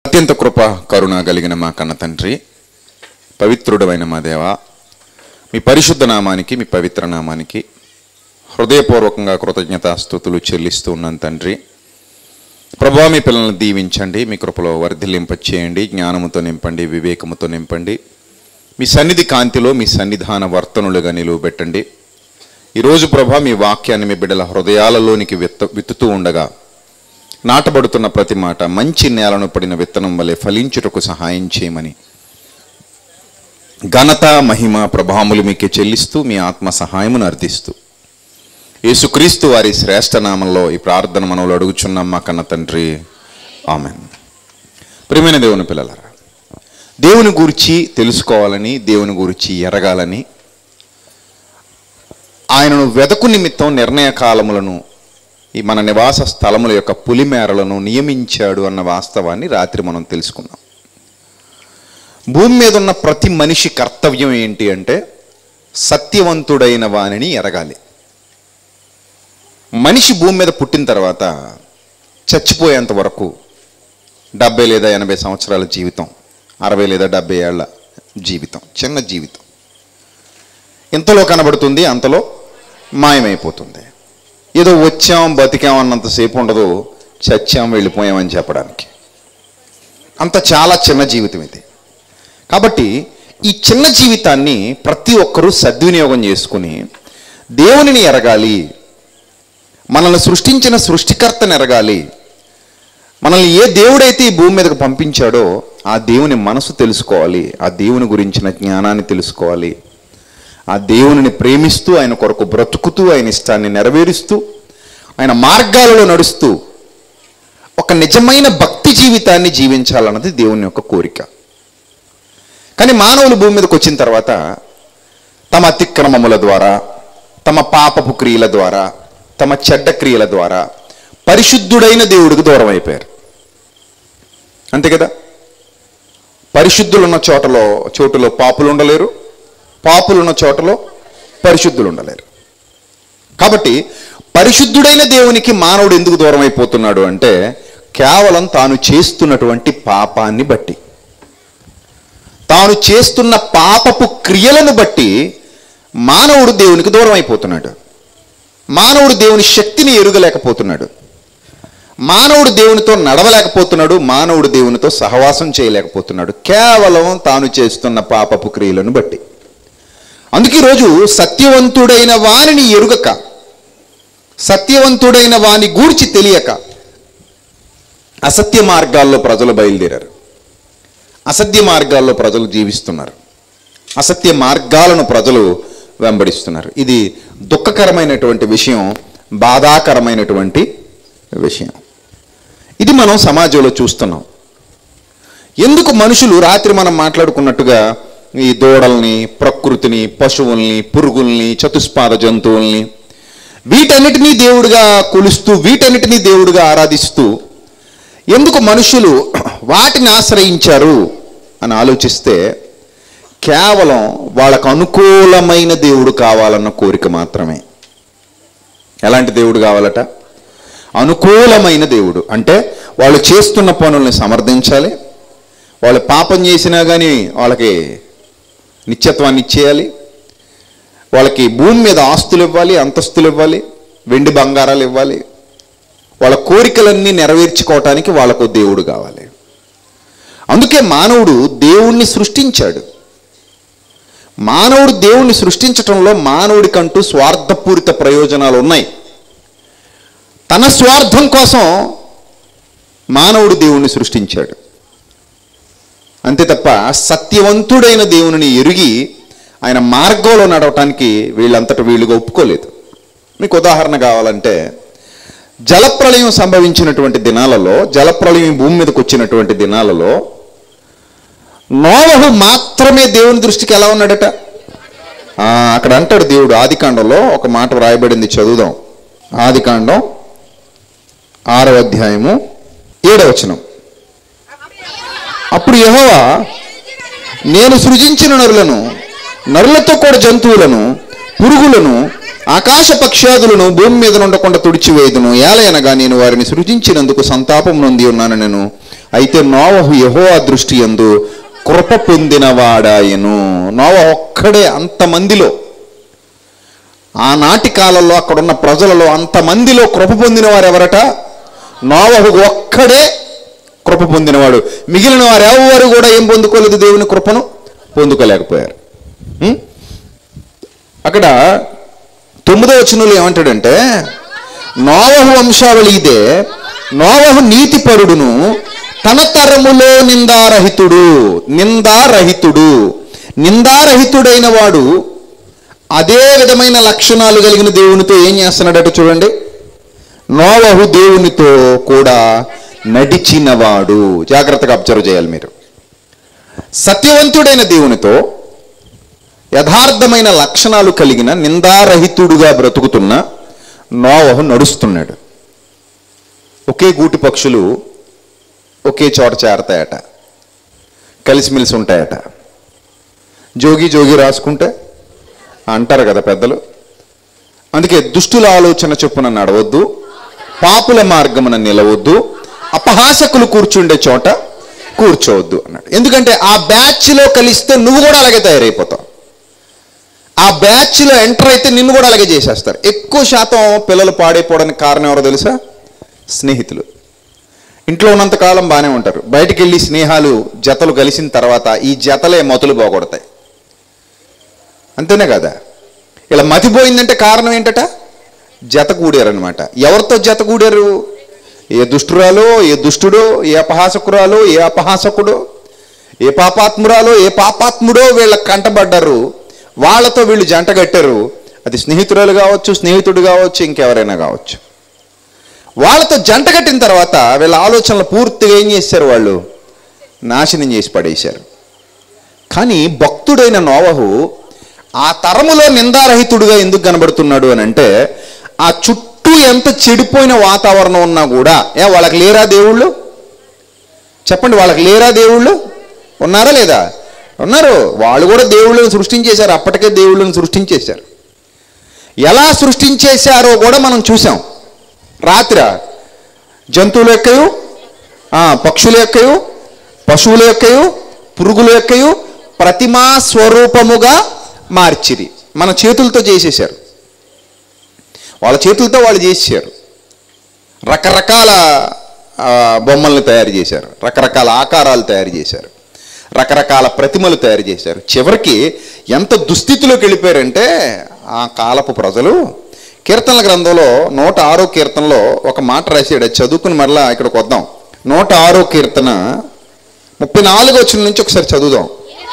అత్యంత కృప కరుణ కలిగిన మా కన్న తండ్రి పవిత్రుడమైన మా దేవ మీ పరిశుద్ధ నామానికి మీ పవిత్ర నామానికి హృదయపూర్వకంగా కృతజ్ఞతాస్థుతులు చెల్లిస్తూ ఉన్నాను తండ్రి ప్రభా మీ పిల్లల్ని దీవించండి మీ కృపలో వర్ధిల్లింపచేయండి జ్ఞానముతో నింపండి వివేకముతో నింపండి మీ సన్నిధి కాంతిలో మీ సన్నిధాన వర్తనులుగా నిలువబెట్టండి ఈరోజు ప్రభా మీ వాక్యాన్ని మీ బిడ్డల హృదయాలలోనికి విత్త విత్తుతూ ఉండగా నాటబడుతున్న ప్రతి మాట మంచి నేలను పడిన విత్తనం వలె ఫలించుటకు సహాయం చేయమని ఘనత మహిమ ప్రభాములు మీకే చెల్లిస్తూ మీ ఆత్మ సహాయమును అర్థిస్తూ యేసుక్రీస్తు వారి శ్రేష్ఠ నామంలో ఈ ప్రార్థన మనవులు అడుగుచున్నాం మా కన్న తండ్రి ఆమెన్ ప్రియమైన దేవుని పిల్లలారా దేవుని గురించి తెలుసుకోవాలని దేవుని గురించి ఎరగాలని ఆయనను వెదకు నిమిత్తం నిర్ణయ కాలములను ఈ మన నివాస స్థలముల యొక్క పులిమేరలను నియమించాడు అన్న వాస్తవాన్ని రాత్రి మనం తెలుసుకున్నాం భూమి మీద ఉన్న ప్రతి మనిషి కర్తవ్యం ఏంటి అంటే సత్యవంతుడైన వానిని ఎరగాలి మనిషి భూమి మీద పుట్టిన తర్వాత చచ్చిపోయేంత వరకు డెబ్బై లేదా ఎనభై సంవత్సరాల జీవితం అరవై లేదా డెబ్బై ఏళ్ల జీవితం చిన్న జీవితం ఇంతలో కనబడుతుంది అంతలో మాయమైపోతుంది ఏదో వచ్చాం బతికాం అన్నంతసేపు ఉండదు చచ్చాం వెళ్ళిపోయామని చెప్పడానికి అంత చాలా చిన్న జీవితం ఇది కాబట్టి ఈ చిన్న జీవితాన్ని ప్రతి ఒక్కరూ సద్వినియోగం చేసుకుని దేవునిని ఎరగాలి మనల్ని సృష్టించిన సృష్టికర్తను ఎరగాలి మనల్ని ఏ దేవుడైతే ఈ భూమి మీదకు పంపించాడో ఆ దేవుని మనసు తెలుసుకోవాలి ఆ దేవుని గురించిన జ్ఞానాన్ని తెలుసుకోవాలి ఆ దేవునిని ప్రేమిస్తూ ఆయన కొరకు బ్రతుకుతూ ఆయన ఇష్టాన్ని నెరవేరుస్తూ ఆయన మార్గాలలో నడుస్తూ ఒక నిజమైన భక్తి జీవితాన్ని జీవించాలన్నది దేవుని యొక్క కోరిక కానీ మానవులు భూమి మీదకి వచ్చిన తర్వాత తమ అతిక్రమముల ద్వారా తమ పాపపు క్రియల ద్వారా తమ చెడ్డ క్రియల ద్వారా పరిశుద్ధుడైన దేవుడికి దూరం అయిపోయారు అంతే కదా పరిశుద్ధులున్న చోటలో చోటులో పాపులు ఉండలేరు పాపులున్న చోటలో పరిశుద్ధులు ఉండలేరు కాబట్టి పరిశుద్ధుడైన దేవునికి మానవుడు ఎందుకు దూరం అయిపోతున్నాడు అంటే కేవలం తాను చేస్తున్నటువంటి పాపాన్ని బట్టి తాను చేస్తున్న పాపపు క్రియలను బట్టి మానవుడు దేవునికి దూరం అయిపోతున్నాడు మానవుడు దేవుని శక్తిని ఎరుగలేకపోతున్నాడు మానవుడు దేవునితో నడవలేకపోతున్నాడు మానవుడు దేవునితో సహవాసం చేయలేకపోతున్నాడు కేవలం తాను చేస్తున్న పాపపు క్రియలను బట్టి అందుకే ఈరోజు సత్యవంతుడైన వానిని ఎరుగక సత్యవంతుడైన వాని గూర్చి తెలియక అసత్య మార్గాల్లో ప్రజలు బయలుదేరారు అసత్య మార్గాల్లో ప్రజలు జీవిస్తున్నారు అసత్య మార్గాలను ప్రజలు వెంబడిస్తున్నారు ఇది దుఃఖకరమైనటువంటి విషయం బాధాకరమైనటువంటి విషయం ఇది మనం సమాజంలో చూస్తున్నాం ఎందుకు మనుషులు రాత్రి మనం మాట్లాడుకున్నట్టుగా ఈ దూడల్ని ప్రకృతిని పశువుల్ని పురుగుల్ని చతుష్పాద జంతువుల్ని వీటన్నిటినీ దేవుడిగా కొలుస్తూ వీటన్నిటినీ దేవుడిగా ఆరాధిస్తూ ఎందుకు మనుషులు వాటిని ఆశ్రయించారు అని ఆలోచిస్తే కేవలం వాళ్ళకు అనుకూలమైన దేవుడు కావాలన్న కోరిక మాత్రమే ఎలాంటి దేవుడు కావాలట అనుకూలమైన దేవుడు అంటే వాళ్ళు చేస్తున్న పనుల్ని సమర్థించాలి వాళ్ళు పాపం చేసినా కానీ వాళ్ళకి నిత్యత్వాన్ని ఇచ్చేయాలి వాళ్ళకి భూమి మీద ఆస్తులు ఇవ్వాలి అంతస్తులు ఇవ్వాలి వెండి బంగారాలు ఇవ్వాలి వాళ్ళ కోరికలన్నీ నెరవేర్చుకోవటానికి వాళ్ళకు దేవుడు కావాలి అందుకే మానవుడు దేవుణ్ణి సృష్టించాడు మానవుడు దేవుణ్ణి సృష్టించటంలో మానవుడికంటూ స్వార్థపూరిత ప్రయోజనాలు ఉన్నాయి తన స్వార్థం కోసం మానవుడు దేవుణ్ణి సృష్టించాడు అంతే తప్ప సత్యవంతుడైన దేవుని ఎరిగి ఆయన మార్గంలో నడవటానికి వీళ్ళంతట వీళ్ళుగా ఒప్పుకోలేదు మీకు ఉదాహరణ కావాలంటే జలప్రళయం సంభవించినటువంటి దినాలలో జలప్రళయం ఈ భూమి మీదకి వచ్చినటువంటి దినాలలో నోవహు మాత్రమే దేవుని దృష్టికి ఎలా ఉన్నాడట ఆ, అక్కడ అంటాడు దేవుడు ఆదికాండంలో ఒక మాట వ్రాయబడింది చదువుదాం ఆదికాండం ఆరవ అధ్యాయము ఏడవ వచనం అప్పుడు యెహోవా నేను సృజించిన నరులను నరులతో కూడా జంతువులను పురుగులను ఆకాశ పక్షాదులను భూమి మీద ఉండకుండా తుడిచివేదును ఏలయనగా నేను వారిని సృజించినందుకు సంతాపం నొంది ఉన్నాను నేను అయితే నోవహు యెహోవా దృష్టి యందు కృప పొందినవాడాయను నోవ ఒక్కడే అంతమందిలో ఆనాటి కాలంలో అక్కడున్న ప్రజలలో అంతమందిలో కృప పొందిన వారు ఎవరట నోవహు ఒక్కడే కృప పొందినవాడు మిగిలిన వారు ఎవరు కూడా ఏం పొందుకోలేదు దేవుని కృపను పొందుకోలేకపోయారు ఉం? అక్కడ తొమ్మిదో వచనంలో ఏమంటాడంటే నోవహు వంశావళి ఇదే నోవహు నీతిపరుడును తన తరములో నిందారహితుడు నిందారహితుడు నిందారహితుడైన వాడు అదే విధమైన లక్షణాలు కలిగిన దేవునితో ఏం చేస్తున్నాడట చూడండి నోవహు దేవునితో కూడా నడిచినవాడు జాగ్రత్తగా అబ్జర్వ్ చేయాలి మీరు సత్యవంతుడైన దేవునితో యథార్థమైన లక్షణాలు కలిగిన నిందారహితుడుగా బ్రతుకుతున్న నోవహు నడుస్తున్నాడు ఒకే గూటి పక్షులు ఒకే చోట చేరతాయట కలిసిమెలిసి ఉంటాయట జోగి జోగి రాసుకుంటే అంటారు కదా పెద్దలు అందుకే దుష్టుల ఆలోచన చొప్పున నడవద్దు పాపుల మార్గమున నిలవద్దు అపహాసకులు కూర్చుండే చోట కూర్చోవద్దు అన్నాడు ఎందుకంటే ఆ బ్యాచ్లో కలిస్తే నువ్వు కూడా అలాగే తయారైపోతావు ఆ బ్యాచ్లో ఎంటర్ అయితే నిన్ను కూడా అలాగే చేసేస్తారు ఎక్కువ శాతం పిల్లలు పాడైపోవడానికి కారణం ఎవరో తెలుసా స్నేహితులు ఇంట్లో ఉన్నంత కాలం బాగానే ఉంటారు బయటికి వెళ్ళి స్నేహాలు జతలు కలిసిన తర్వాత ఈ జతలే మొదలు పోగొడతాయి అంతేనే కదా ఇలా మతిపోయిందంటే కారణం ఏంటట జత కూడారనమాట ఎవరితో జత కూడారు ఏ దుష్టురాలో ఏ దుష్టుడో ఏ అపహాసకురాలో ఏ అపహాసకుడో ఏ పాపాత్మురాలో ఏ పాపాత్ముడో వీళ్ళ కంటబడ్డారు వాళ్ళతో వీళ్ళు జంట కట్టారు అది స్నేహితురాలు కావచ్చు స్నేహితుడు కావచ్చు ఇంకెవరైనా కావచ్చు వాళ్ళతో జంట కట్టిన తర్వాత వీళ్ళ ఆలోచనలు పూర్తిగా ఏం చేశారు వాళ్ళు నాశనం చేసి పడేశారు కానీ భక్తుడైన నోవహు ఆ తరములో నిందారహితుడుగా ఎందుకు కనబడుతున్నాడు అని అంటే ఆ చుట్టూ ఎంత చెడిపోయిన వాతావరణం ఉన్నా కూడా ఏ వాళ్ళకి లేరా దేవుళ్ళు చెప్పండి వాళ్ళకి లేరా దేవుళ్ళు ఉన్నారా లేదా ఉన్నారు వాళ్ళు కూడా దేవుళ్ళని సృష్టించేశారు అప్పటికే దేవుళ్ళని సృష్టించేశారు ఎలా సృష్టించేశారో కూడా మనం చూసాం రాత్రి జంతువుల యొక్కయు ఆ, పక్షుల యొక్కయు పశువుల యొక్కయు పురుగుల యొక్కయు ప్రతిమా స్వరూపముగా మార్చిరి మన చేతులతో చేసేశారు వాళ్ళ చేతులతో వాళ్ళు చేసేసారు రకరకాల ఆ, బొమ్మల్ని తయారు చేశారు రకరకాల ఆకారాలు తయారు చేశారు రకరకాల ప్రతిమలు తయారు చేశారు చివరికి ఎంత దుస్థితిలోకి వెళ్ళిపోయారంటే ఆ కాలపు ప్రజలు కీర్తనల గ్రంథంలో నూట ఆరో కీర్తనలో ఒక మాట రాశాడు అది చదువుకుని మరలా ఇక్కడికి వద్దాం నూట ఆరో కీర్తన ముప్పై నాలుగు వచ్చిన నుంచి ఒకసారి చదువుదాం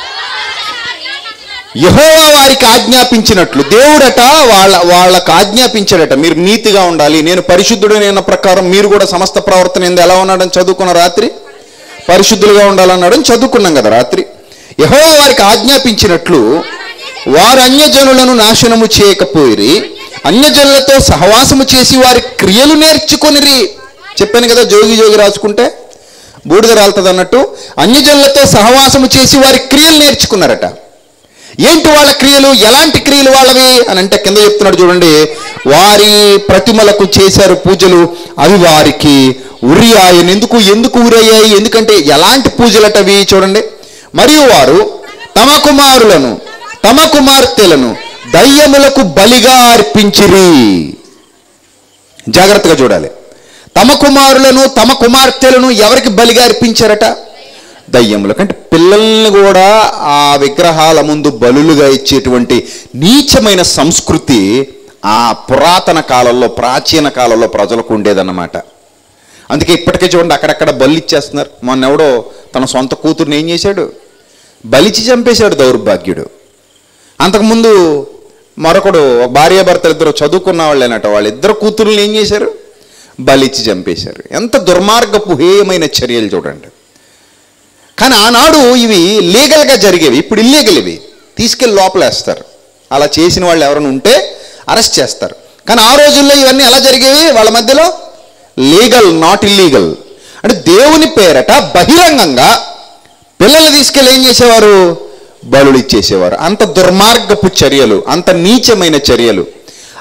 యహోవా వారికి ఆజ్ఞాపించినట్లు దేవుడట వాళ్ళ వాళ్ళకు ఆజ్ఞాపించాడట మీరు నీతిగా ఉండాలి నేను పరిశుద్ధుడైన ప్రకారం మీరు కూడా సమస్త ప్రవర్తన ఏంది ఎలా ఉన్నాడని చదువుకున్న రాత్రి పరిశుద్ధులుగా ఉండాలన్నాడని చదువుకున్నాం కదా రాత్రి యహోవా వారికి ఆజ్ఞాపించినట్లు వారు అన్యజనులను నాశనము చేయకపోయిరి అన్యజనులతో సహవాసము చేసి వారి క్రియలు నేర్చుకొనిరి చెప్పాను కదా జోగి జోగి రాసుకుంటే బూడిద రాలుతుంది అన్నట్టు అన్యజనులతో సహవాసము చేసి వారి క్రియలు నేర్చుకున్నారట ఏంటి వాళ్ళ క్రియలు ఎలాంటి క్రియలు వాళ్ళవి అని అంటే కింద చెప్తున్నాడు చూడండి వారి ప్రతిమలకు చేశారు పూజలు అవి వారికి ఉరి ఆయన ఎందుకు ఎందుకు ఉరయ్యాయి ఎందుకంటే ఎలాంటి పూజలటవి చూడండి మరియు వారు తమ కుమారులను తమ కుమార్తెలను దయ్యములకు బలిగా అర్పించిరి జాగ్రత్తగా చూడాలి తమ కుమారులను తమ కుమార్తెలను ఎవరికి బలిగా అర్పించారట దయ్యములకు అంటే పిల్లల్ని కూడా ఆ విగ్రహాల ముందు బలులుగా ఇచ్చేటువంటి నీచమైన సంస్కృతి ఆ పురాతన కాలంలో ప్రాచీన కాలంలో ప్రజలకు ఉండేదన్నమాట అందుకే ఇప్పటికే చూడండి అక్కడక్కడ బలి ఇచ్చేస్తున్నారు మొన్న ఎవడో తన సొంత కూతుర్ని ఏం చేశాడు బలిచి చంపేశాడు దౌర్భాగ్యుడు అంతకుముందు మరొకడు ఒక భార్యాభర్తలు ఇద్దరు చదువుకున్న వాళ్ళేనట వాళ్ళిద్దరు కూతుర్ని ఏం చేశారు బలిచ్చి చంపేశారు ఎంత దుర్మార్గపు హేయమైన చర్యలు చూడండి కానీ ఆనాడు ఇవి లీగల్గా జరిగేవి ఇప్పుడు ఇల్లీగల్ ఇవి తీసుకెళ్ళి లోపలేస్తారు అలా చేసిన వాళ్ళు ఎవరైనా ఉంటే అరెస్ట్ చేస్తారు కానీ ఆ రోజుల్లో ఇవన్నీ ఎలా జరిగేవి వాళ్ళ మధ్యలో లీగల్ నాట్ ఇల్లీగల్ అంటే దేవుని పేరట బహిరంగంగా పిల్లలు తీసుకెళ్ళి ఏం చేసేవారు బలులు ఇచ్చేసేవారు అంత దుర్మార్గపు చర్యలు అంత నీచమైన చర్యలు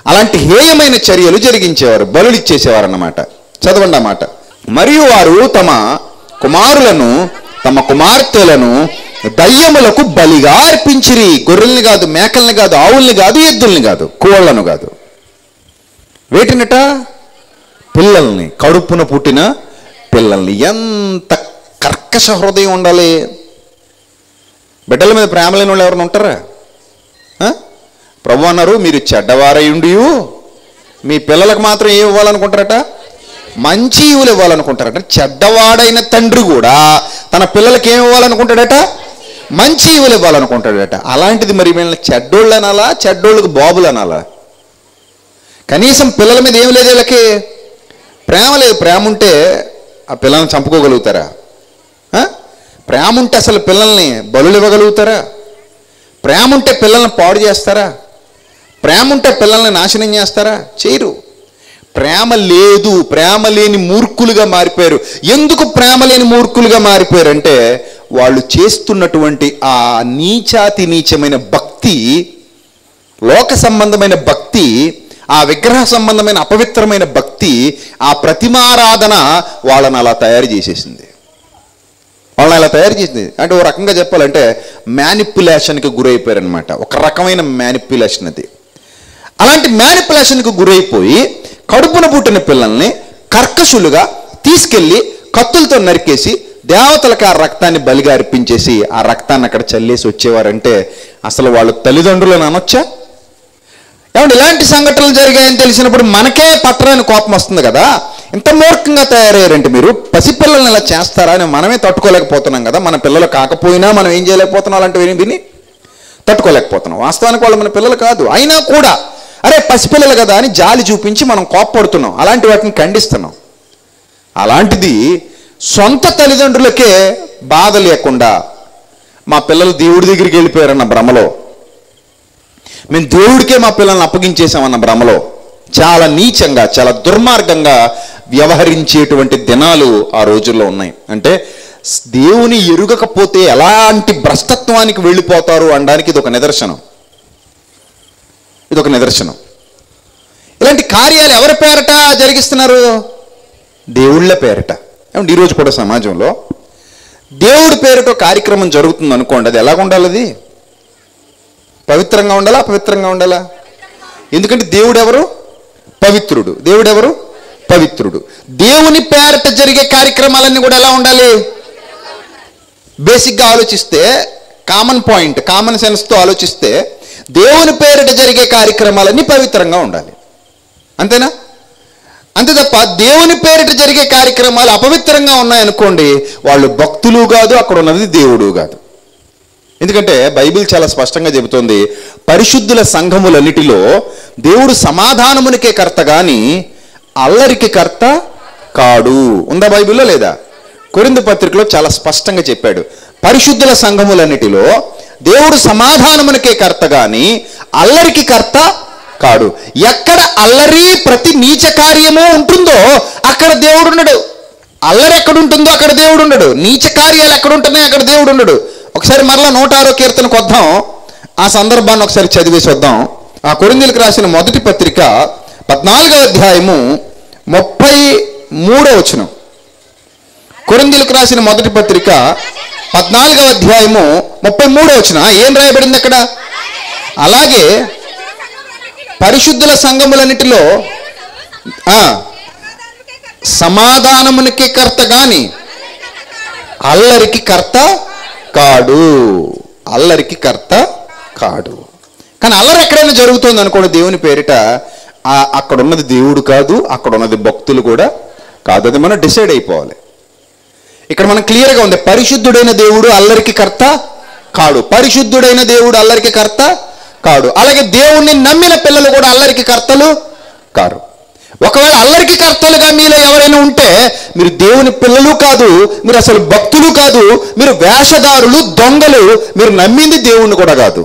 అలాంటి హేయమైన చర్యలు జరిగించేవారు బలులు ఇచ్చేసేవారు అన్నమాట చదవండి ఆ మాట మరియు వారు తమ కుమారులను తమ కుమార్తెలను దయ్యములకు బలిగా అర్పించిరి గొర్రెల్ని కాదు మేకల్ని కాదు ఆవుల్ని కాదు ఎద్దుల్ని కాదు కోళ్లను కాదు వేటినట పిల్లల్ని కడుపున పుట్టిన పిల్లల్ని ఎంత కర్కశ హృదయం ఉండాలి బిడ్డల మీద ప్రేమ లేని వాళ్ళు ఎవరైనా ఉంటారా ఆ? ప్రభు అన్నారు మీరు చెడ్డవారయుండి మీ పిల్లలకు మాత్రం ఏమి ఇవ్వాలనుకుంటారట మంచి ఇవులు ఇవ్వాలనుకుంటారట చెడ్డవాడైన తండ్రి కూడా తన పిల్లలకి ఏమి ఇవ్వాలనుకుంటాడట మంచి ఇవులు ఇవ్వాలనుకుంటాడట అలాంటిది మరి వీళ్ళని చెడ్డోళ్ళు అనాలా చెడ్డోళ్ళకి బాబులు అనాలా కనీసం పిల్లల మీద ఏం లేదు వీళ్ళకి ప్రేమ లేదు ప్రేమ ఉంటే ఆ పిల్లల్ని చంపుకోగలుగుతారా ఆ? ప్రేమ ఉంటే అసలు పిల్లల్ని బలులు ఇవ్వగలుగుతారా ప్రేమ ఉంటే పిల్లల్ని పాడు చేస్తారా ప్రేమ ఉంటే పిల్లల్ని నాశనం చేస్తారా చేయరు ప్రేమ లేదు ప్రేమ లేని మూర్ఖులుగా మారిపోయారు ఎందుకు ప్రేమ లేని మూర్ఖులుగా మారిపోయారు అంటే వాళ్ళు చేస్తున్నటువంటి ఆ నీచాతి నీచమైన భక్తి లోక సంబంధమైన భక్తి ఆ విగ్రహ సంబంధమైన అపవిత్రమైన భక్తి ఆ ప్రతిమారాధన వాళ్ళని అలా తయారు చేసేసింది వాళ్ళని అలా తయారు చేసింది అంటే ఓ రకంగా చెప్పాలంటే మ్యానిపులేషన్కి గురైపోయారనమాట ఒక రకమైన మ్యానిపులేషన్ అది అలాంటి మ్యానిపులేషన్కి గురైపోయి కడుపున పుట్టిన పిల్లల్ని కర్కశులుగా తీసుకెళ్ళి కత్తులతో నరికేసి దేవతలకు ఆ రక్తాన్ని బలిగా అర్పించేసి ఆ రక్తాన్ని అక్కడ చల్లేసి వచ్చేవారంటే అసలు వాళ్ళు తల్లిదండ్రులను అనొచ్చా ఏమంటే ఇలాంటి సంఘటనలు జరిగాయని తెలిసినప్పుడు మనకే పట్టరాని కోపం వస్తుంది కదా ఇంత మూర్ఖంగా తయారయ్యారంటే మీరు పసిపిల్లల్ని ఇలా చేస్తారా అని మనమే తట్టుకోలేకపోతున్నాం కదా మన పిల్లలు కాకపోయినా మనం ఏం చేయలేకపోతున్నాం అలాంటివి విని తట్టుకోలేకపోతున్నాం వాస్తవానికి వాళ్ళు మన పిల్లలు కాదు అయినా కూడా అరే పసిపిల్లలు కదా అని జాలి చూపించి మనం కోప్పడుతున్నాం అలాంటి వాటిని ఖండిస్తున్నాం అలాంటిది సొంత తల్లిదండ్రులకే బాధ లేకుండా మా పిల్లలు దేవుడి దగ్గరికి వెళ్ళిపోయారన్న భ్రమలో మేము దేవుడికే మా పిల్లల్ని అప్పగించేసామన్న భ్రమలో చాలా నీచంగా చాలా దుర్మార్గంగా వ్యవహరించేటువంటి దినాలు ఆ రోజుల్లో ఉన్నాయి అంటే స్- దేవుని ఎరుగకపోతే ఎలాంటి భ్రష్టత్వానికి వెళ్ళిపోతారు అనడానికి ఇది ఒక నిదర్శనం ఇది ఒక నిదర్శనం ఇలాంటి కార్యాలు ఎవరి పేరట జరిగిస్తున్నారు దేవుళ్ళ పేరట ఏమంటే ఈరోజు కూడా సమాజంలో దేవుడి పేరుతో కార్యక్రమం జరుగుతుంది అనుకోండి అది ఎలాగ ఉండాలి అది పవిత్రంగా ఉండాలా అపవిత్రంగా ఉండాలా ఎందుకంటే దేవుడు ఎవరు పవిత్రుడు దేవుడు ఎవరు పవిత్రుడు దేవుని పేరట జరిగే కార్యక్రమాలన్నీ కూడా ఎలా ఉండాలి బేసిక్గా ఆలోచిస్తే కామన్ పాయింట్ కామన్ సెన్స్తో ఆలోచిస్తే దేవుని పేరిట జరిగే కార్యక్రమాలన్నీ పవిత్రంగా ఉండాలి అంతేనా అంతే తప్ప దేవుని పేరిట జరిగే కార్యక్రమాలు అపవిత్రంగా ఉన్నాయనుకోండి వాళ్ళు భక్తులు కాదు అక్కడ ఉన్నది దేవుడు కాదు ఎందుకంటే బైబిల్ చాలా స్పష్టంగా చెబుతోంది పరిశుద్ధుల సంఘములన్నిటిలో దేవుడు సమాధానమునికే కర్త గాని అల్లరికి కర్త కాడు ఉందా బైబిల్లో లేదా కొరింద పత్రికలో చాలా స్పష్టంగా చెప్పాడు పరిశుద్ధుల సంఘములన్నిటిలో దేవుడు సమాధానమునికే కర్త గాని అల్లరికి కర్త కాడు ఎక్కడ అల్లరి ప్రతి నీచ కార్యము ఉంటుందో అక్కడ దేవుడు ఉండడు అల్లరి ఎక్కడ ఉంటుందో అక్కడ దేవుడు ఉండడు నీచ కార్యాలు ఎక్కడ ఉంటున్నాయో అక్కడ దేవుడు ఉండడు ఒకసారి మరలా నూట ఆరో కీర్తనకు వద్దాం ఆ సందర్భాన్ని ఒకసారి చదివేసి వద్దాం ఆ కొరిందీలకు రాసిన మొదటి పత్రిక పద్నాలుగో అధ్యాయము ముప్పై మూడో వచనం కొరిందీలకు రాసిన మొదటి పత్రిక పద్నాలుగవ అధ్యాయము ముప్పై మూడో వచ్చిన ఏం రాయబడింది అక్కడ అలాగే పరిశుద్ధుల సంఘములన్నిటిలో ఆ, సమాధానమునికి కర్త గాని అల్లరికి కర్త కాడు అల్లరికి కర్త కాడు కానీ అల్లరి ఎక్కడైనా జరుగుతుంది అనుకోండి దేవుని పేరిట ఆ- అక్కడ ఉన్నది దేవుడు కాదు అక్కడ ఉన్నది భక్తులు కూడా కాదు అది మనం డిసైడ్ అయిపోవాలి ఇక్కడ మనం క్లియర్గా ఉంది పరిశుద్ధుడైన దేవుడు అల్లరికి కర్త కాడు పరిశుద్ధుడైన దేవుడు అల్లరికి కర్త కాడు అలాగే దేవుణ్ణి నమ్మిన పిల్లలు కూడా అల్లరికి కర్తలు కారు ఒకవేళ అల్లరికి కర్తలుగా మీలో ఎవరైనా ఉంటే మీరు దేవుని పిల్లలు కాదు మీరు అసలు భక్తులు కాదు మీరు వేషధారులు దొంగలు మీరు నమ్మింది దేవుణ్ణి కూడా కాదు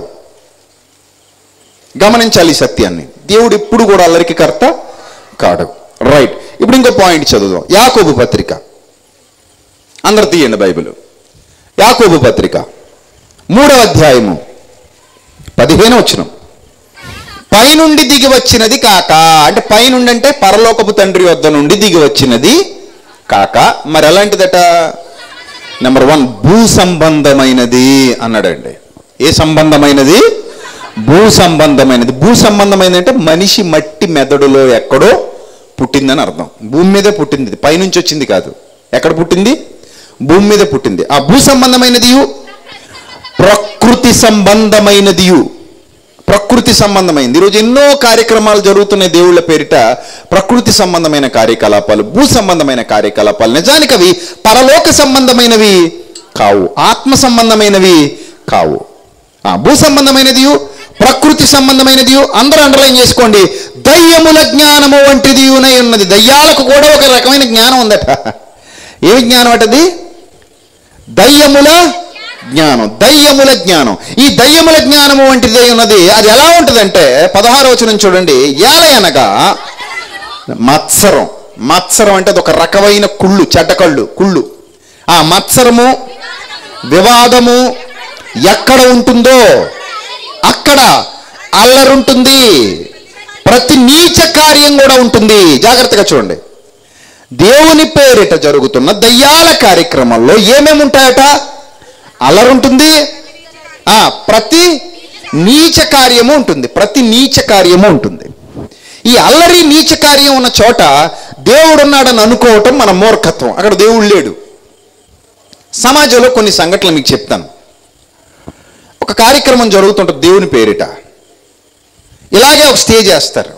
గమనించాలి ఈ సత్యాన్ని దేవుడు ఎప్పుడు కూడా అల్లరికి కర్త కాడు రైట్ ఇప్పుడు ఇంకో పాయింట్ చదువుదాం యాకోబు పత్రిక అందరు తీయండి బైబిల్ యాకోబు పత్రిక మూడవ అధ్యాయము పదిహేను వచ్చిన పైనుండి దిగి వచ్చినది కాక అంటే పైనుండి అంటే పరలోకపు తండ్రి వద్ద నుండి దిగి వచ్చినది కాక మరి ఎలాంటిదట నెంబర్ వన్ భూ సంబంధమైనది అన్నాడండి ఏ సంబంధమైనది భూ సంబంధమైనది భూ సంబంధమైనది అంటే మనిషి మట్టి మెదడులో ఎక్కడో పుట్టిందని అర్థం భూమి మీదే పుట్టింది ఇది. పైనుంచి వచ్చింది కాదు ఎక్కడ పుట్టింది భూమి మీద పుట్టింది ఆ భూ సంబంధమైనది ప్రకృతి సంబంధమైనది ప్రకృతి సంబంధమైంది ఈరోజు ఎన్నో కార్యక్రమాలు జరుగుతున్నాయి దేవుళ్ళ పేరిట ప్రకృతి సంబంధమైన కార్యకలాపాలు భూ సంబంధమైన కార్యకలాపాలు నిజానికి అవి పరలోక సంబంధమైనవి కావు ఆత్మ సంబంధమైనవి కావు ఆ భూ సంబంధమైనది ప్రకృతి సంబంధమైనది అందరూ అండర్లైన్ చేసుకోండి దయ్యముల జ్ఞానము వంటిది ఉన్నది దయ్యాలకు కూడా ఒక రకమైన జ్ఞానం ఉందట ఏమి జ్ఞానం అటది దయ్యముల జ్ఞానం దయ్యముల జ్ఞానం ఈ దయ్యముల జ్ఞానము వంటిది ఉన్నది అది ఎలా ఉంటుందంటే పదహారవ వచనం చూడండి ఏలయనగా మత్సరం మత్సరం అంటే అది ఒక రకమైన కుళ్ళు చెడ్డ కళ్ళు కుళ్ళు ఆ మత్సరము వివాదము ఎక్కడ ఉంటుందో అక్కడ అల్లరుంటుంది ప్రతి నీచ కార్యం కూడా ఉంటుంది జాగ్రత్తగా చూడండి దేవుని పేరిట జరుగుతున్న దయ్యాల కార్యక్రమంలో ఏమేమి ఉంటాయట అలరుంటుంది ఆ ప్రతి నీచ కార్యము ఉంటుంది ప్రతి నీచ కార్యము ఉంటుంది ఈ అల్లరి నీచ కార్యం ఉన్న చోట దేవుడు ఉన్నాడని అనుకోవటం మన మూర్ఖత్వం అక్కడ దేవుడు లేడు సమాజంలో కొన్ని సంఘటనలు మీకు చెప్తాను ఒక కార్యక్రమం జరుగుతుంటుంది దేవుని పేరిట ఇలాగే ఒక స్టేజ్ వేస్తారు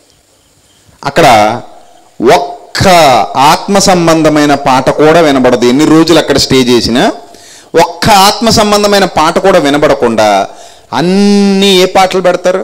అక్కడ ఒక్క ఆత్మ సంబంధమైన పాట కూడా వినబడదు ఎన్ని రోజులు అక్కడ స్టేజ్ చేసినా ఒక్క ఆత్మ సంబంధమైన పాట కూడా వినబడకుండా అన్నీ ఏ పాటలు పెడతారు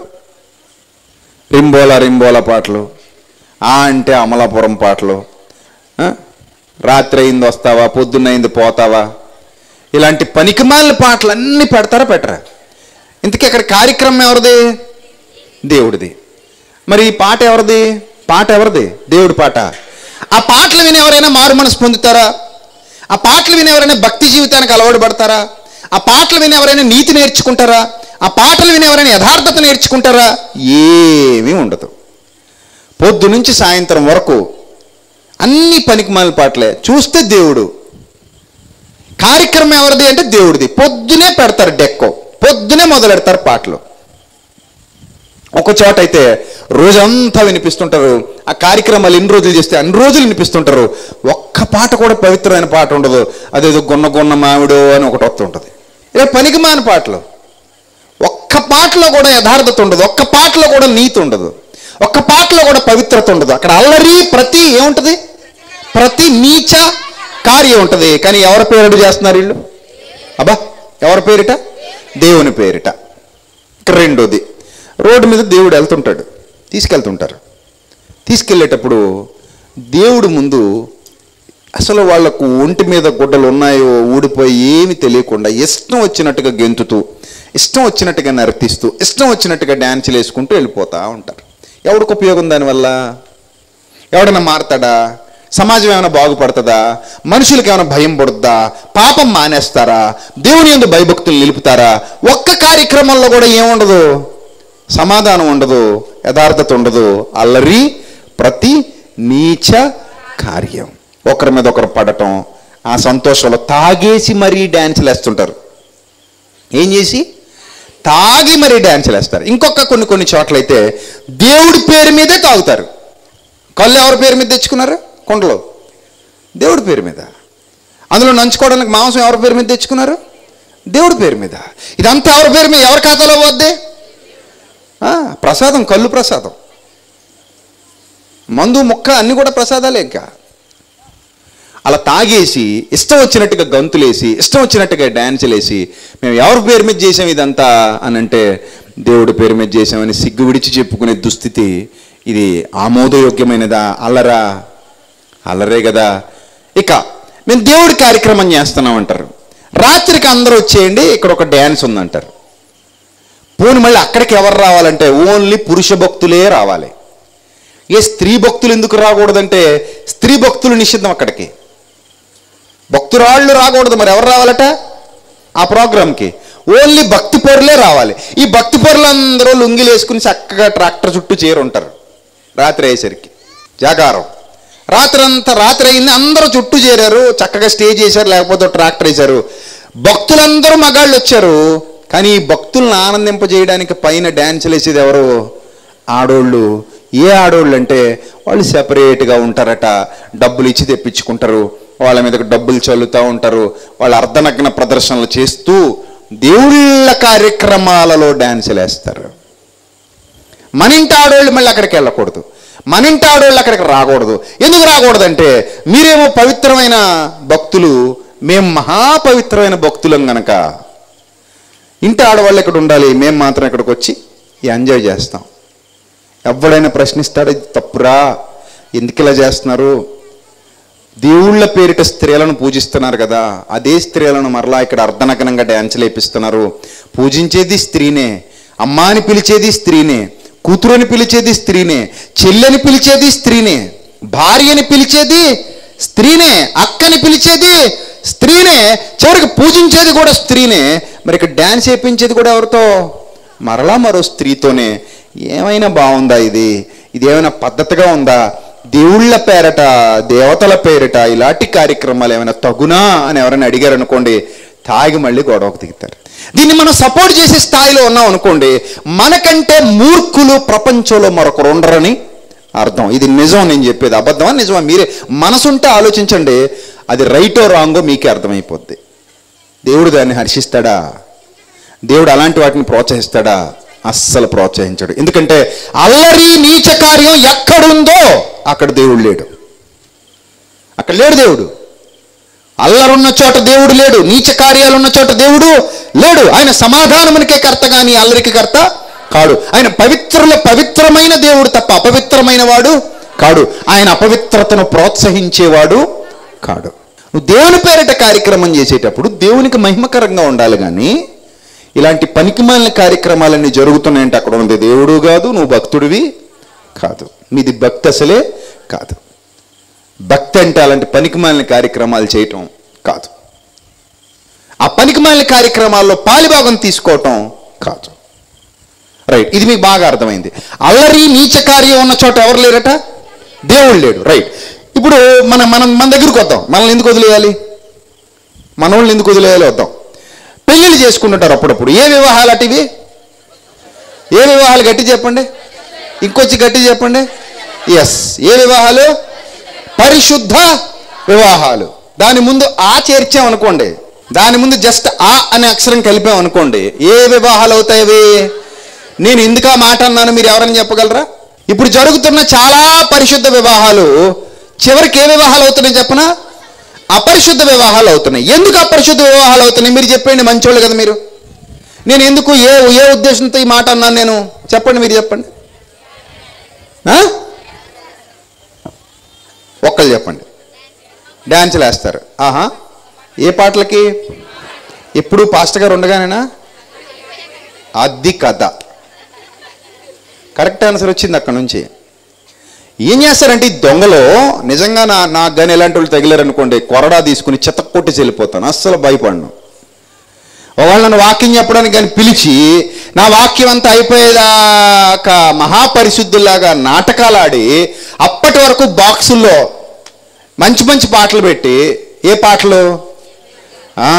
రింబోల రింబోల పాటలు ఆ అంటే అమలాపురం పాటలు ఆ? రాత్రి అయింది వస్తావా పొద్దున్నయింది పోతావా ఇలాంటి పనికిమాలిన పాటలు అన్నీ పెడతారా పెట్టరా ఇంతకీ అక్కడ కార్యక్రమం ఎవరిది దేవుడిది మరి ఈ పాట ఎవరిది పాట ఎవరిది దేవుడి పాట ఆ పాటలు విని ఎవరైనా మారు మనసు పొందుతారా ఆ పాటలు విని ఎవరైనా భక్తి జీవితానికి అలవాటు పడతారా ఆ పాటలు విని ఎవరైనా నీతి నేర్చుకుంటారా ఆ పాటలు విని ఎవరైనా యథార్థత నేర్చుకుంటారా ఏమీ ఉండదు పొద్దు నుంచి సాయంత్రం వరకు అన్ని పనికిమాలిన పాటలే చూస్తే దేవుడు కార్యక్రమం ఎవరిది అంటే దేవుడిది పొద్దునే పెడతారు డెక్కో పొద్దునే మొదలెడతారు పాటలు ఒక చోట అయితే రోజంతా వినిపిస్తుంటారు ఆ కార్యక్రమాలు ఎన్ని రోజులు చేస్తే అన్ని రోజులు వినిపిస్తుంటారు ఒక్క పాట కూడా పవిత్రమైన పాట ఉండదు అదేదో గున్న గున్న మామిడో అని ఒకటి వస్తుంటుంది ఇలా పనికి మాన పాటలు ఒక్క పాటలో కూడా యథార్థత ఉండదు ఒక్క పాటలో కూడా నీతి ఉండదు ఒక్క పాటలో కూడా పవిత్రత ఉండదు అక్కడ అల్లరి ప్రతి ఏముంటది ప్రతి నీచ కార్యం ఉంటుంది కానీ ఎవరి పేరిట చేస్తున్నారు వీళ్ళు అబ్బా ఎవరి పేరిట దేవుని పేరిట ఇక రెండోది రోడ్డు మీద దేవుడు వెళ్తుంటాడు తీసుకెళ్తుంటారు తీసుకెళ్ళేటప్పుడు దేవుడు ముందు అసలు వాళ్లకు ఒంటి మీద గుడ్డలు ఉన్నాయో ఊడిపోయి ఏమి తెలియకుండా ఇష్టం వచ్చినట్టుగా గెంతుతూ ఇష్టం వచ్చినట్టుగా నర్తిస్తూ ఇష్టం వచ్చినట్టుగా డ్యాన్సులు వేసుకుంటూ వెళ్ళిపోతూ ఉంటారు ఎవరికి ఉపయోగం దానివల్ల ఎవడన్నా మారతాడా సమాజం ఏమైనా బాగుపడుతుందా మనుషులకు ఏమైనా భయం పడుద్దా పాపం మానేస్తారా దేవుని ఎందు భయభక్తులు నిలుపుతారా ఒక్క కార్యక్రమంలో కూడా ఏముండదు సమాధానం ఉండదు యథార్థత ఉండదు అల్లరి ప్రతి నీచ కార్యం ఒకరి మీద ఒకరు పడటం ఆ సంతోషంలో తాగేసి మరీ డ్యాన్సులు వేస్తుంటారు ఏం చేసి తాగి మరీ డ్యాన్సులు వేస్తారు ఇంకొక కొన్ని కొన్ని చోట్లయితే దేవుడి పేరు మీదే తాగుతారు కళ్ళు ఎవరి పేరు మీద తెచ్చుకున్నారు కొండలో దేవుడి పేరు మీద అందులో నంచుకోవడానికి మాంసం ఎవరి పేరు మీద తెచ్చుకున్నారు దేవుడి పేరు మీద ఇదంతా ఎవరి పేరు మీద ఎవరి ఖాతాలో పోద్ది ఆ, ప్రసాదం కళ్ళు ప్రసాదం మందు ముక్క అన్ని కూడా ప్రసాదాలే ఇంకా అలా తాగేసి ఇష్టం వచ్చినట్టుగా గంతులేసి ఇష్టం వచ్చినట్టుగా డ్యాన్సులు వేసి మేము ఎవరి పేరు మీద చేసాం ఇదంతా అని అంటే దేవుడి పేరు మీద చేసామని సిగ్గు విడిచి చెప్పుకునే దుస్థితి ఇది ఆమోదయోగ్యమైనదా అల్లరా అల్లరే కదా ఇక మేము దేవుడి కార్యక్రమం చేస్తున్నాం అంటారు రాత్రికి అందరూ వచ్చేయండి ఇక్కడ ఒక డ్యాన్స్ ఉందంటారు పోని మళ్ళీ అక్కడికి ఎవరు రావాలంటే ఓన్లీ పురుష భక్తులే రావాలి ఏ స్త్రీ భక్తులు ఎందుకు రాకూడదంటే స్త్రీ భక్తులు నిషిద్ధం అక్కడికి భక్తురాళ్ళు రాకూడదు మరి ఎవరు రావాలట ఆ ప్రోగ్రామ్కి ఓన్లీ భక్తి పొరలే రావాలి ఈ భక్తి పొరలు అందరూ లుంగిలు వేసుకుని చక్కగా ట్రాక్టర్ చుట్టూ చేరుంటారు రాత్రి అయ్యేసరికి జాగారం రాత్రి అంతా రాత్రి అయింది అందరూ చుట్టూ చేరారు చక్కగా స్టేజ్ చేశారు లేకపోతే ట్రాక్టర్ వేశారు భక్తులందరూ మగాళ్ళు వచ్చారు కానీ ఈ భక్తులను ఆనందింపజేయడానికి పైన డ్యాన్సులు వేసేది ఎవరు ఆడోళ్ళు ఏ ఆడోళ్ళు అంటే వాళ్ళు సెపరేట్గా ఉంటారట డబ్బులు ఇచ్చి తెప్పించుకుంటారు వాళ్ళ మీదకి డబ్బులు చల్లుతూ ఉంటారు వాళ్ళు అర్ధనగ్న ప్రదర్శనలు చేస్తూ దేవుళ్ళ కార్యక్రమాలలో డ్యాన్సులు వేస్తారు మన ఇంటి ఆడోళ్ళు మళ్ళీ అక్కడికి వెళ్ళకూడదు మన ఇంటి ఆడోళ్ళు అక్కడికి రాకూడదు ఎందుకు రాకూడదంటే మీరేమో పవిత్రమైన భక్తులు మేము మహాపవిత్రమైన భక్తులం గనక ఇంటి ఆడవాళ్ళు ఇక్కడ ఉండాలి మేము మాత్రం ఇక్కడికి వచ్చి ఎంజాయ్ చేస్తాం ఎవడైనా ప్రశ్నిస్తాడు ఇది తప్పురా ఎందుకు ఇలా చేస్తున్నారు దేవుళ్ళ పేరిట స్త్రీలను పూజిస్తున్నారు కదా అదే స్త్రీలను మరలా ఇక్కడ అర్ధనగ్నంగా డ్యాన్సులు వేపిస్తున్నారు పూజించేది స్త్రీనే అమ్మ అని పిలిచేది స్త్రీనే కూతురుని పిలిచేది స్త్రీనే చెల్లెని పిలిచేది స్త్రీనే భార్యని పిలిచేది స్త్రీనే అక్కని పిలిచేది స్త్రీనే చివరికి పూజించేది కూడా స్త్రీనే మరి ఇక్కడ డ్యాన్స్ వేయించేది కూడా ఎవరితో మరలా మరో స్త్రీతోనే ఏమైనా బాగుందా ఇది ఇది ఏమైనా పద్ధతిగా ఉందా దేవుళ్ళ పేరట దేవతల పేరిట ఇలాంటి కార్యక్రమాలు ఏమైనా తగునా అని ఎవరైనా అడిగారు అనుకోండి తాగి మళ్ళీ గొడవకు దిగుతారు దీన్ని మనం సపోర్ట్ చేసే స్థాయిలో ఉన్నాం అనుకోండి మనకంటే మూర్ఖులు ప్రపంచంలో మరొకరు ఉండరని అర్థం ఇది నిజం నేను చెప్పేది అబద్ధమా నిజమా మీరే మనసుంటే ఆలోచించండి అది రైటో రాంగో మీకే అర్థమైపోద్ది దేవుడు దాన్ని హర్షిస్తాడా దేవుడు అలాంటి వాటిని ప్రోత్సహిస్తాడా అస్సలు ప్రోత్సహించడు ఎందుకంటే అల్లరి నీచ కార్యం ఎక్కడుందో అక్కడ దేవుడు లేడు అక్కడ లేడు దేవుడు అల్లరున్న చోట దేవుడు లేడు నీచ కార్యాలు ఉన్న చోట దేవుడు లేడు ఆయన సమాధానమునికే కర్త కానీ అల్లరికి కర్త కాడు ఆయన పవిత్రుల పవిత్రమైన దేవుడు తప్ప అపవిత్రమైన వాడు కాడు ఆయన అపవిత్రతను ప్రోత్సహించేవాడు కాడు నువ్వు దేవుని పేరిట కార్యక్రమం చేసేటప్పుడు దేవునికి మహిమకరంగా ఉండాలి కానీ ఇలాంటి పనికిమాలిన కార్యక్రమాలన్నీ జరుగుతున్నాయంటే అక్కడ ఉంది దేవుడు కాదు నువ్వు భక్తుడివి కాదు మీది భక్తి అసలే కాదు భక్తి అంటే అలాంటి పనికిమాలిన కార్యక్రమాలు చేయటం కాదు ఆ పనికిమాలిన కార్యక్రమాల్లో పాలిభాగం తీసుకోవటం కాదు రైట్ ఇది మీకు బాగా అర్థమైంది అల్లరి నీచ కార్యం ఉన్న చోట ఎవరు లేరట దేవుడు లేడు రైట్ ఇప్పుడు మన మనం మన దగ్గరికి వద్దాం మనల్ని ఎందుకు వదిలేయాలి మన వాళ్ళని ఎందుకు వదిలేయాలి వద్దాం పెళ్ళిళ్ళు చేసుకుంటుంటారు అప్పుడప్పుడు ఏ వివాహాలు అటివి ఏ వివాహాలు గట్టి చెప్పండి ఇంకొచ్చి గట్టి చెప్పండి ఎస్ ఏ వివాహాలు పరిశుద్ధ వివాహాలు దాని ముందు ఆ చేర్చాం అనుకోండి దాని ముందు జస్ట్ ఆ అనే అక్షరం కలిపాం అనుకోండి ఏ వివాహాలు అవుతాయి అవి నేను ఎందుకు ఆ మాట అన్నాను మీరు ఎవరైనా చెప్పగలరా ఇప్పుడు జరుగుతున్న చాలా పరిశుద్ధ వివాహాలు చివరికి ఏ వివాహాలు అవుతున్నాయి చెప్పనా అపరిశుద్ధ వివాహాలు అవుతున్నాయి ఎందుకు అపరిశుద్ధ వివాహాలు అవుతున్నాయి మీరు చెప్పండి మంచోళ్ళు కదా మీరు నేను ఎందుకు ఏ ఏ ఉద్దేశంతో ఈ మాట అన్నాను నేను చెప్పండి మీరు చెప్పండి ఆ? ఒక్కళ్ళు చెప్పండి డ్యాన్సులు వేస్తారు ఆహా ఏ పాటలకి ఎప్పుడు పాస్టర్ గారు ఉండగానేనా అది కథ కరెక్ట్ ఆన్సర్ వచ్చింది అక్కడ నుంచి ఏం చేస్తారంటే ఈ దొంగలో నిజంగా నా నాకు కానీ ఎలాంటి వాళ్ళు తగిలారనుకోండి కొరడా తీసుకుని చెత్త కొట్టి చెల్లిపోతాను అస్సలు భయపడను ఒకవేళ నన్ను వాక్యం చెప్పడానికి కానీ పిలిచి నా వాక్యం అంతా అయిపోయేదాకా మహాపరిశుద్ధుల్లాగా నాటకాలు ఆడి అప్పటి వరకు బాక్సుల్లో మంచి మంచి పాటలు పెట్టి ఏ పాటలు ఆ,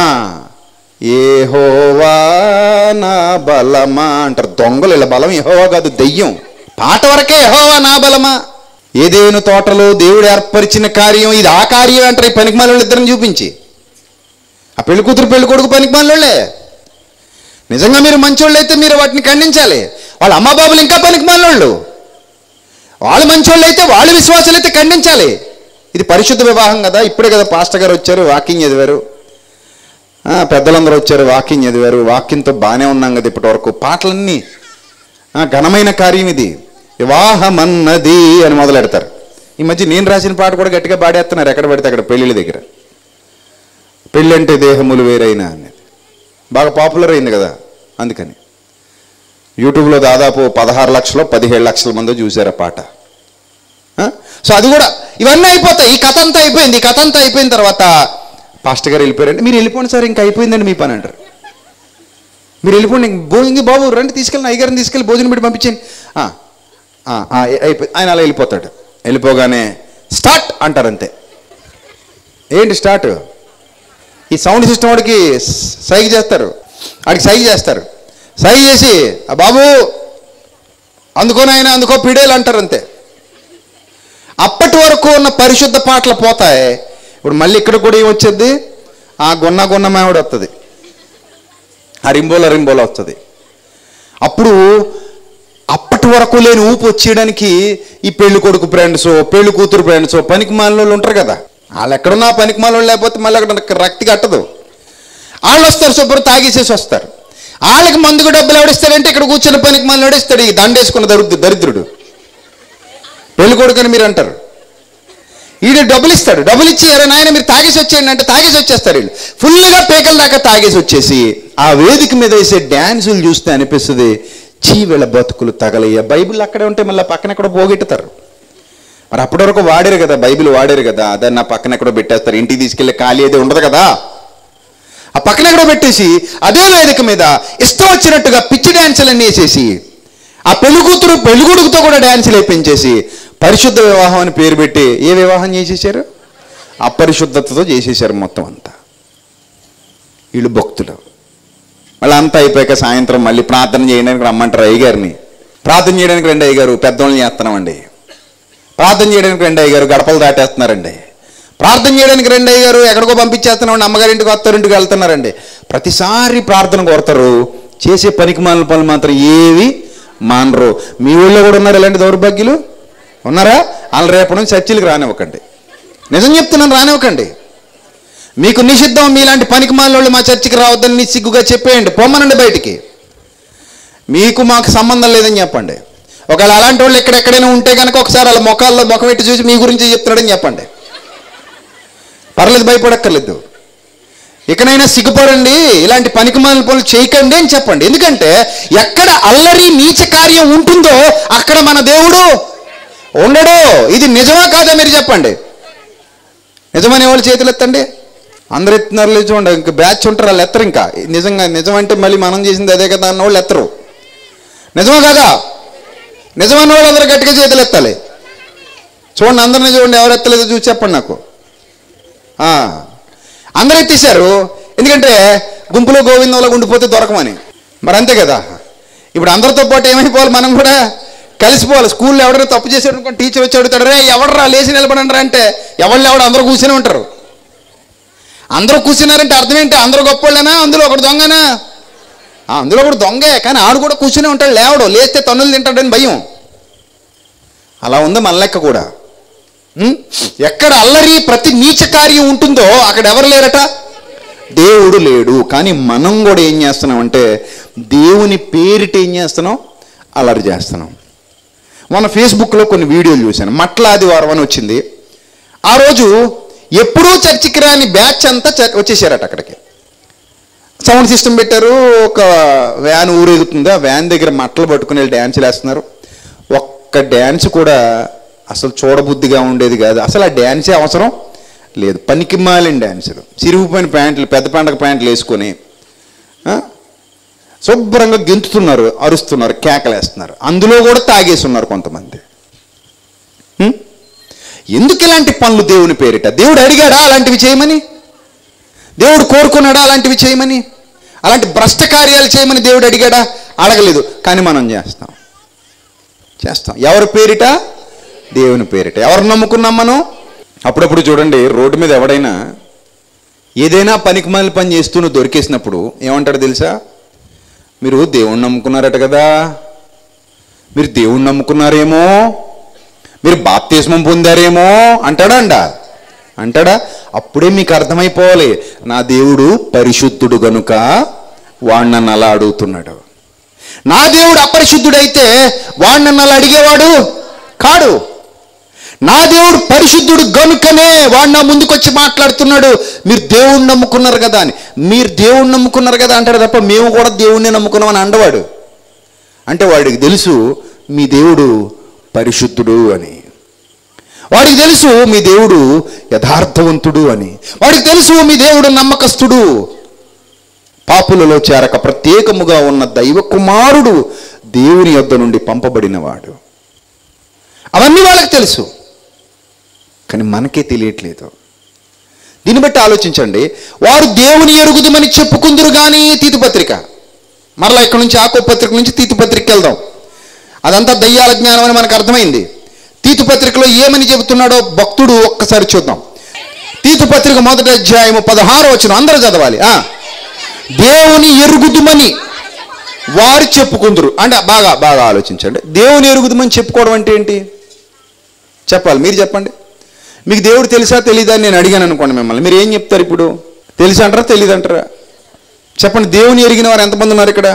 ఏహోవా నా బలమా అంటారు దొంగలు ఇలా బలం యెహోవా కాదు దెయ్యం పాట వరకే యెహోవా నా బలమా ఏదేను తోటలో దేవుడు ఏర్పరిచిన కార్యం ఇది ఆ కార్యం అంటారు ఈ పనికి మళ్ళీ ఇద్దరిని చూపించి ఆ పెళ్లి కూతురు పెళ్లి కొడుకు పనికి మాలోళ్ళే నిజంగా మీరు మంచోళ్ళు అయితే మీరు వాటిని ఖండించాలి వాళ్ళ అమ్మ బాబులు ఇంకా పనికి మాలోళ్ళు వాళ్ళు మంచోళ్ళు అయితే వాళ్ళు విశ్వాసాలు అయితే ఖండించాలి ఇది పరిశుద్ధ వివాహం కదా ఇప్పుడే కదా పాస్టర్ గారు వచ్చారు వాకింగ్ చదివారు ఆ, పెద్దలందరూ వచ్చారు వాకింగ్ చదివారు వాక్యంతో బాగానే ఉన్నాం కదా ఇప్పటి వరకు పాటలన్నీ ఆ, ఘనమైన కార్యం ఇది వివాహమన్నది అని మొదలెడతారు ఈ మధ్య నేను రాసిన పాట కూడా గట్టిగా పాడేస్తున్నారు ఎక్కడ పడితే అక్కడ పెళ్ళిళ్ళ దగ్గర పెళ్ళంటే దేహములు వేరైనా అనేది బాగా పాపులర్ అయింది కదా అందుకని యూట్యూబ్లో దాదాపు పదహారు లక్షలు పదిహేడు లక్షల మంది చూశారు ఆ పాట ఆ? సో అది కూడా ఇవన్నీ అయిపోతాయి ఈ కథ అంతా అయిపోయింది ఈ కథ అంతా అయిపోయిన తర్వాత పాస్టర్ గారు వెళ్ళిపోయారంటే మీరు వెళ్ళిపోండి సార్ ఇంకా అయిపోయిందండి మీ పని అంటారు మీరు వెళ్ళిపోండి భోజనం బాబు రండి తీసుకెళ్ళి అయ్యగారిని తీసుకెళ్ళి భోజనం పెట్టి పంపించండి ఆ, ఆ, ఆ, అయిపోయి ఆయన అలా వెళ్ళిపోతాడు వెళ్ళిపోగానే స్టార్ట్ అంటారు అంతే ఏంటి స్టార్ట్ ఈ సౌండ్ సిస్టమ్ వాడికి సైగ చేస్తారు వాడికి సైగ చేస్తారు సైగ చేసి "ఆ బాబు అందుకోని ఆయన అందుకో పిడేలు అంటారు అంతే అప్పటి వరకు ఉన్న పరిశుద్ధ పాటలు పోతాయి ఇప్పుడు మళ్ళీ ఇక్కడ కూడా ఏమొచ్చేది ఆ గున్న గున్న మామిడి వస్తుంది ఆ రింబోల రింబోల వస్తుంది అప్పుడు అప్పటి వరకు లేని ఊపు వచ్చేయడానికి ఈ పెళ్లి కొడుకు ఫ్రెండ్స్ పెళ్లి కూతురు ఫ్రెండ్స్ పనికి మాలిన ఉంటారు కదా వాళ్ళు ఎక్కడున్నా పనికి మాలిన లేకపోతే మళ్ళీ అక్కడ రక్తి కట్టదు వాళ్ళు వస్తారు శుభ్రం తాగేసేసి వస్తారు వాళ్ళకి మందుకు డబ్బులు ఎవడిస్తాడంటే ఇక్కడ కూర్చున్న పనికి మళ్ళీ ఎవడిస్తాడు ఈ దండేసుకున్న దరిద్రు దరిద్రుడు పెళ్లి కొడుకని మీరు అంటారు వీడు డబ్బులు ఇస్తాడు డబ్బులు ఇచ్చి అరే నాయన మీరు తాగేసి వచ్చేయండి అంటే తాగేసి వచ్చేస్తారు వీళ్ళు ఫుల్గా పేకల దాకా తాగేసి వచ్చేసి ఆ వేదిక మీద వేసే డ్యాన్సులు చూస్తే అనిపిస్తుంది చీ వీళ్ళ బతుకులు తగలయ్య బైబిల్ అక్కడే ఉంటే మళ్ళీ పక్కన ఎక్కడో పోగొట్టుతారు మరి అప్పటి వరకు వాడారు కదా బైబిల్ వాడారు కదా అదే నా పక్కన ఎక్కడో పెట్టేస్తారు ఇంటికి తీసుకెళ్ళి ఖాళీ అయితే ఉండదు కదా ఆ పక్కన ఎక్కడో పెట్టేసి అదే వేదిక మీద ఇష్టం వచ్చినట్టుగా పిచ్చి డ్యాన్సులన్నీ వేసేసి ఆ పెళ్లి కూతురు పెళ్లి కొడుకుతో కూడా డ్యాన్సులు వేయించేసి పరిశుద్ధ వివాహం అని పేరు పెట్టి ఏ వివాహం చేసేసారు అపరిశుద్ధతతో చేసేసారు మొత్తం అంతా వీళ్ళు భక్తులు మళ్ళీ అంతా అయిపోయాక సాయంత్రం మళ్ళీ ప్రార్థన చేయడానికి రమ్మంటారు అయ్యగారిని ప్రార్థన చేయడానికి రెండు అయ్యగారు పెద్దోళ్ళని చేస్తున్నామండి ప్రార్థన చేయడానికి రెండు అయ్యగారు గడపలు దాటేస్తున్నారండి ప్రార్థన చేయడానికి రెండు అయ్యగారు ఎక్కడికో పంపించేస్తున్నామండి అమ్మగారింటికి అత్తారింటికి వెళ్తున్నారండి ప్రతిసారి ప్రార్థన కోరతారు చేసే పనికి మాలిన పనులు మాత్రం ఏవి మానరు మీ ఊళ్ళో కూడా ఉన్నారు ఇలాంటి దౌర్భాగ్యులు ఉన్నారా వాళ్ళు రేపటి నుంచి చర్చిలకు రానివ్వకండి నిజం చెప్తున్నాను రానివ్వకండి మీకు నిషిద్ధం మీలాంటి పనికి మాలిన మా చర్చికి రావద్దని సిగ్గుగా చెప్పేయండి పొమ్మనండి బయటికి మీకు మాకు సంబంధం లేదని చెప్పండి ఒకవేళ అలాంటి వాళ్ళు ఎక్కడెక్కడైనా ఉంటే కనుక ఒకసారి వాళ్ళ ముఖాల్లో ముఖం పెట్టి చూసి మీ గురించి చెప్తున్నాడని చెప్పండి పర్లేదు భయపడక్కర్లేదు ఇకనైనా సిగ్గుపడండి ఇలాంటి పనికిమాలిన పనులు చేయకండి అని చెప్పండి ఎందుకంటే ఎక్కడ అల్లరి నీచ కార్యం ఉంటుందో అక్కడ మన దేవుడు ఉండడు ఇది నిజమా కాదా మీరు చెప్పండి నిజమనే వాళ్ళు చేతులు ఎత్తండి అందరు ఎత్తున్నారు లేదు చూడండి ఇంకా బ్యాచ్ ఉంటారు వాళ్ళు ఎత్తరు ఇంకా నిజంగా నిజం అంటే మళ్ళీ మనం చేసింది అదే కదా అన్న వాళ్ళు ఎత్తరు నిజమా కదా నిజమన్న వాళ్ళు అందరూ గట్టిగా చేతులు ఎత్తాలి చూడండి అందరిని చూడండి ఎవరు ఎత్తలేదో చూసి చెప్పండి నాకు ఆ, అందరూ ఎత్తేసారు ఎందుకంటే గుంపులో గోవిందంలో ఉండిపోతే దొరకమని మరి అంతే కదా ఇప్పుడు అందరితో పాటు ఏమైపోవాలి మనం కూడా కలిసిపోవాలి స్కూల్లో ఎవడైనా తప్పు చేశాడు అనుకోండి టీచర్ వచ్చి అడుగుతాడు రే ఎవడరా లేచి నిలబడండి రా అంటే ఎవళ్ళు ఎవడు అందరూ కూర్చొని ఉంటారు అందరూ కూర్చున్నారంటే అర్థం ఏంటి అందరూ గొప్పోళ్ళేనా అందులో ఒకడు దొంగనా ఆ, అందులో కూడా దొంగే కానీ ఆడు కూడా కూర్చునే ఉంటాడు లేవడు లేస్తే తన్నులు తింటాడని భయం అలా ఉంది మన లెక్క కూడా ఉం? ఎక్కడ అల్లరి ప్రతి నీచ కార్యం ఉంటుందో అక్కడ ఎవరు లేరట దేవుడు లేడు కానీ మనం కూడా ఏం చేస్తున్నాం అంటే దేవుని పేరిట ఏం చేస్తున్నాం అల్లరి చేస్తున్నాం మొన్న ఫేస్బుక్లో కొన్ని వీడియోలు చూశాను మట్ల ఆదివారం అని వచ్చింది ఆ రోజు ఎప్పుడూ చర్చికి రాని బ్యాచ్ అంతా చ- వచ్చేసారట అక్కడికి సౌండ్ సిస్టమ్ పెట్టారు ఒక వ్యాన్ ఊరేగుతుంది ఆ వ్యాన్ దగ్గర మట్టలు పట్టుకుని వెళ్ళి డ్యాన్సులు వేస్తున్నారు ఒక్క డ్యాన్స్ కూడా అసలు చూడబుద్ధిగా ఉండేది కాదు అసలు ఆ డ్యాన్సే అవసరం లేదు పనికి మాలిన డ్యాన్సులు చిరిగిపోయిన ప్యాంట్లు పెద్ద పండగ ప్యాంట్లు వేసుకొని ఆ? శుభ్రంగా గెంతుతున్నారు అరుస్తున్నారు కేకలేస్తున్నారు అందులో కూడా తాగేసి ఉన్నారు కొంతమంది హ్మ్? ఎందుకు ఇలాంటి పనులు దేవుని పేరిట దేవుడు అడిగాడా అలాంటివి చేయమని దేవుడు కోరుకున్నాడా అలాంటివి చేయమని అలాంటి భ్రష్ట కార్యాలు చేయమని దేవుడు అడిగాడా అడగలేదు కానీ మనం చేస్తాం చేస్తాం ఎవరి పేరిట దేవుని పేరిట ఎవరు నమ్ముకున్నాం మనం అప్పుడప్పుడు చూడండి రోడ్డు మీద ఎవడైనా ఏదైనా పనికిమాలి పని చేస్తూ నువ్వు దొరికేసినప్పుడు ఏమంటాడు తెలుసా మీరు దేవుణ్ణి నమ్ముకున్నారట కదా మీరు దేవుణ్ణి నమ్ముకున్నారేమో మీరు బాప్తిస్మం పొందారేమో అంటాడా అండా అంటాడా అప్పుడే మీకు అర్థమైపోవాలి నా దేవుడు పరిశుద్ధుడు గనుక వాడు నన్ను అలా అడుగుతున్నాడు నా దేవుడు అపరిశుద్ధుడైతే వాడు నన్ను అలా అడిగేవాడు కాడు నా దేవుడు పరిశుద్ధుడు గనుకనే వాడు నా ముందుకొచ్చి మాట్లాడుతున్నాడు మీరు దేవుణ్ణి నమ్ముకున్నారు కదా అని మీరు దేవుణ్ణి నమ్ముకున్నారు కదా అంటాడు తప్ప మేము కూడా దేవుణ్ణి నమ్ముకున్నామని అండవాడు అంటే వాడికి తెలుసు మీ దేవుడు పరిశుద్ధుడు అని వాడికి తెలుసు మీ దేవుడు యథార్థవంతుడు అని వాడికి తెలుసు మీ దేవుడు నమ్మకస్తుడు పాపులలో చేరక ప్రత్యేకముగా ఉన్న దైవ కుమారుడు దేవుని యొద్ద నుండి పంపబడినవాడు అవన్నీ వాళ్ళకి తెలుసు కానీ మనకే తెలియట్లేదు దీన్ని బట్టి ఆలోచించండి వారు దేవుని ఎరుగుదమని చెప్పుకుందరు కానీ తీతుపత్రిక మరలా ఇక్కడ నుంచి ఆకో పత్రిక నుంచి తీతుపత్రిక వెళ్దాం అదంతా దయ్యాల జ్ఞానం అని మనకు అర్థమైంది తీతుపత్రికలో ఏమని చెబుతున్నాడో భక్తుడు ఒక్కసారి చూద్దాం తీతుపత్రిక మొదటి అధ్యాయము పదహారు వచ్చిన అందరూ చదవాలి ఆ దేవుని ఎరుగుదుమని వారు చెప్పుకుందరు అంటే బాగా బాగా ఆలోచించండి దేవుని ఎరుగుదమని చెప్పుకోవడం అంటే ఏంటి చెప్పాలి మీరు చెప్పండి మీకు దేవుడు తెలుసా తెలీదా అని నేను అడిగాను అనుకోండి మిమ్మల్ని మీరు ఏం చెప్తారు ఇప్పుడు తెలుసా అంటారా తెలీదు అంటారా చెప్పండి దేవుని ఎరిగిన వారు ఎంతమంది ఉన్నారు ఇక్కడ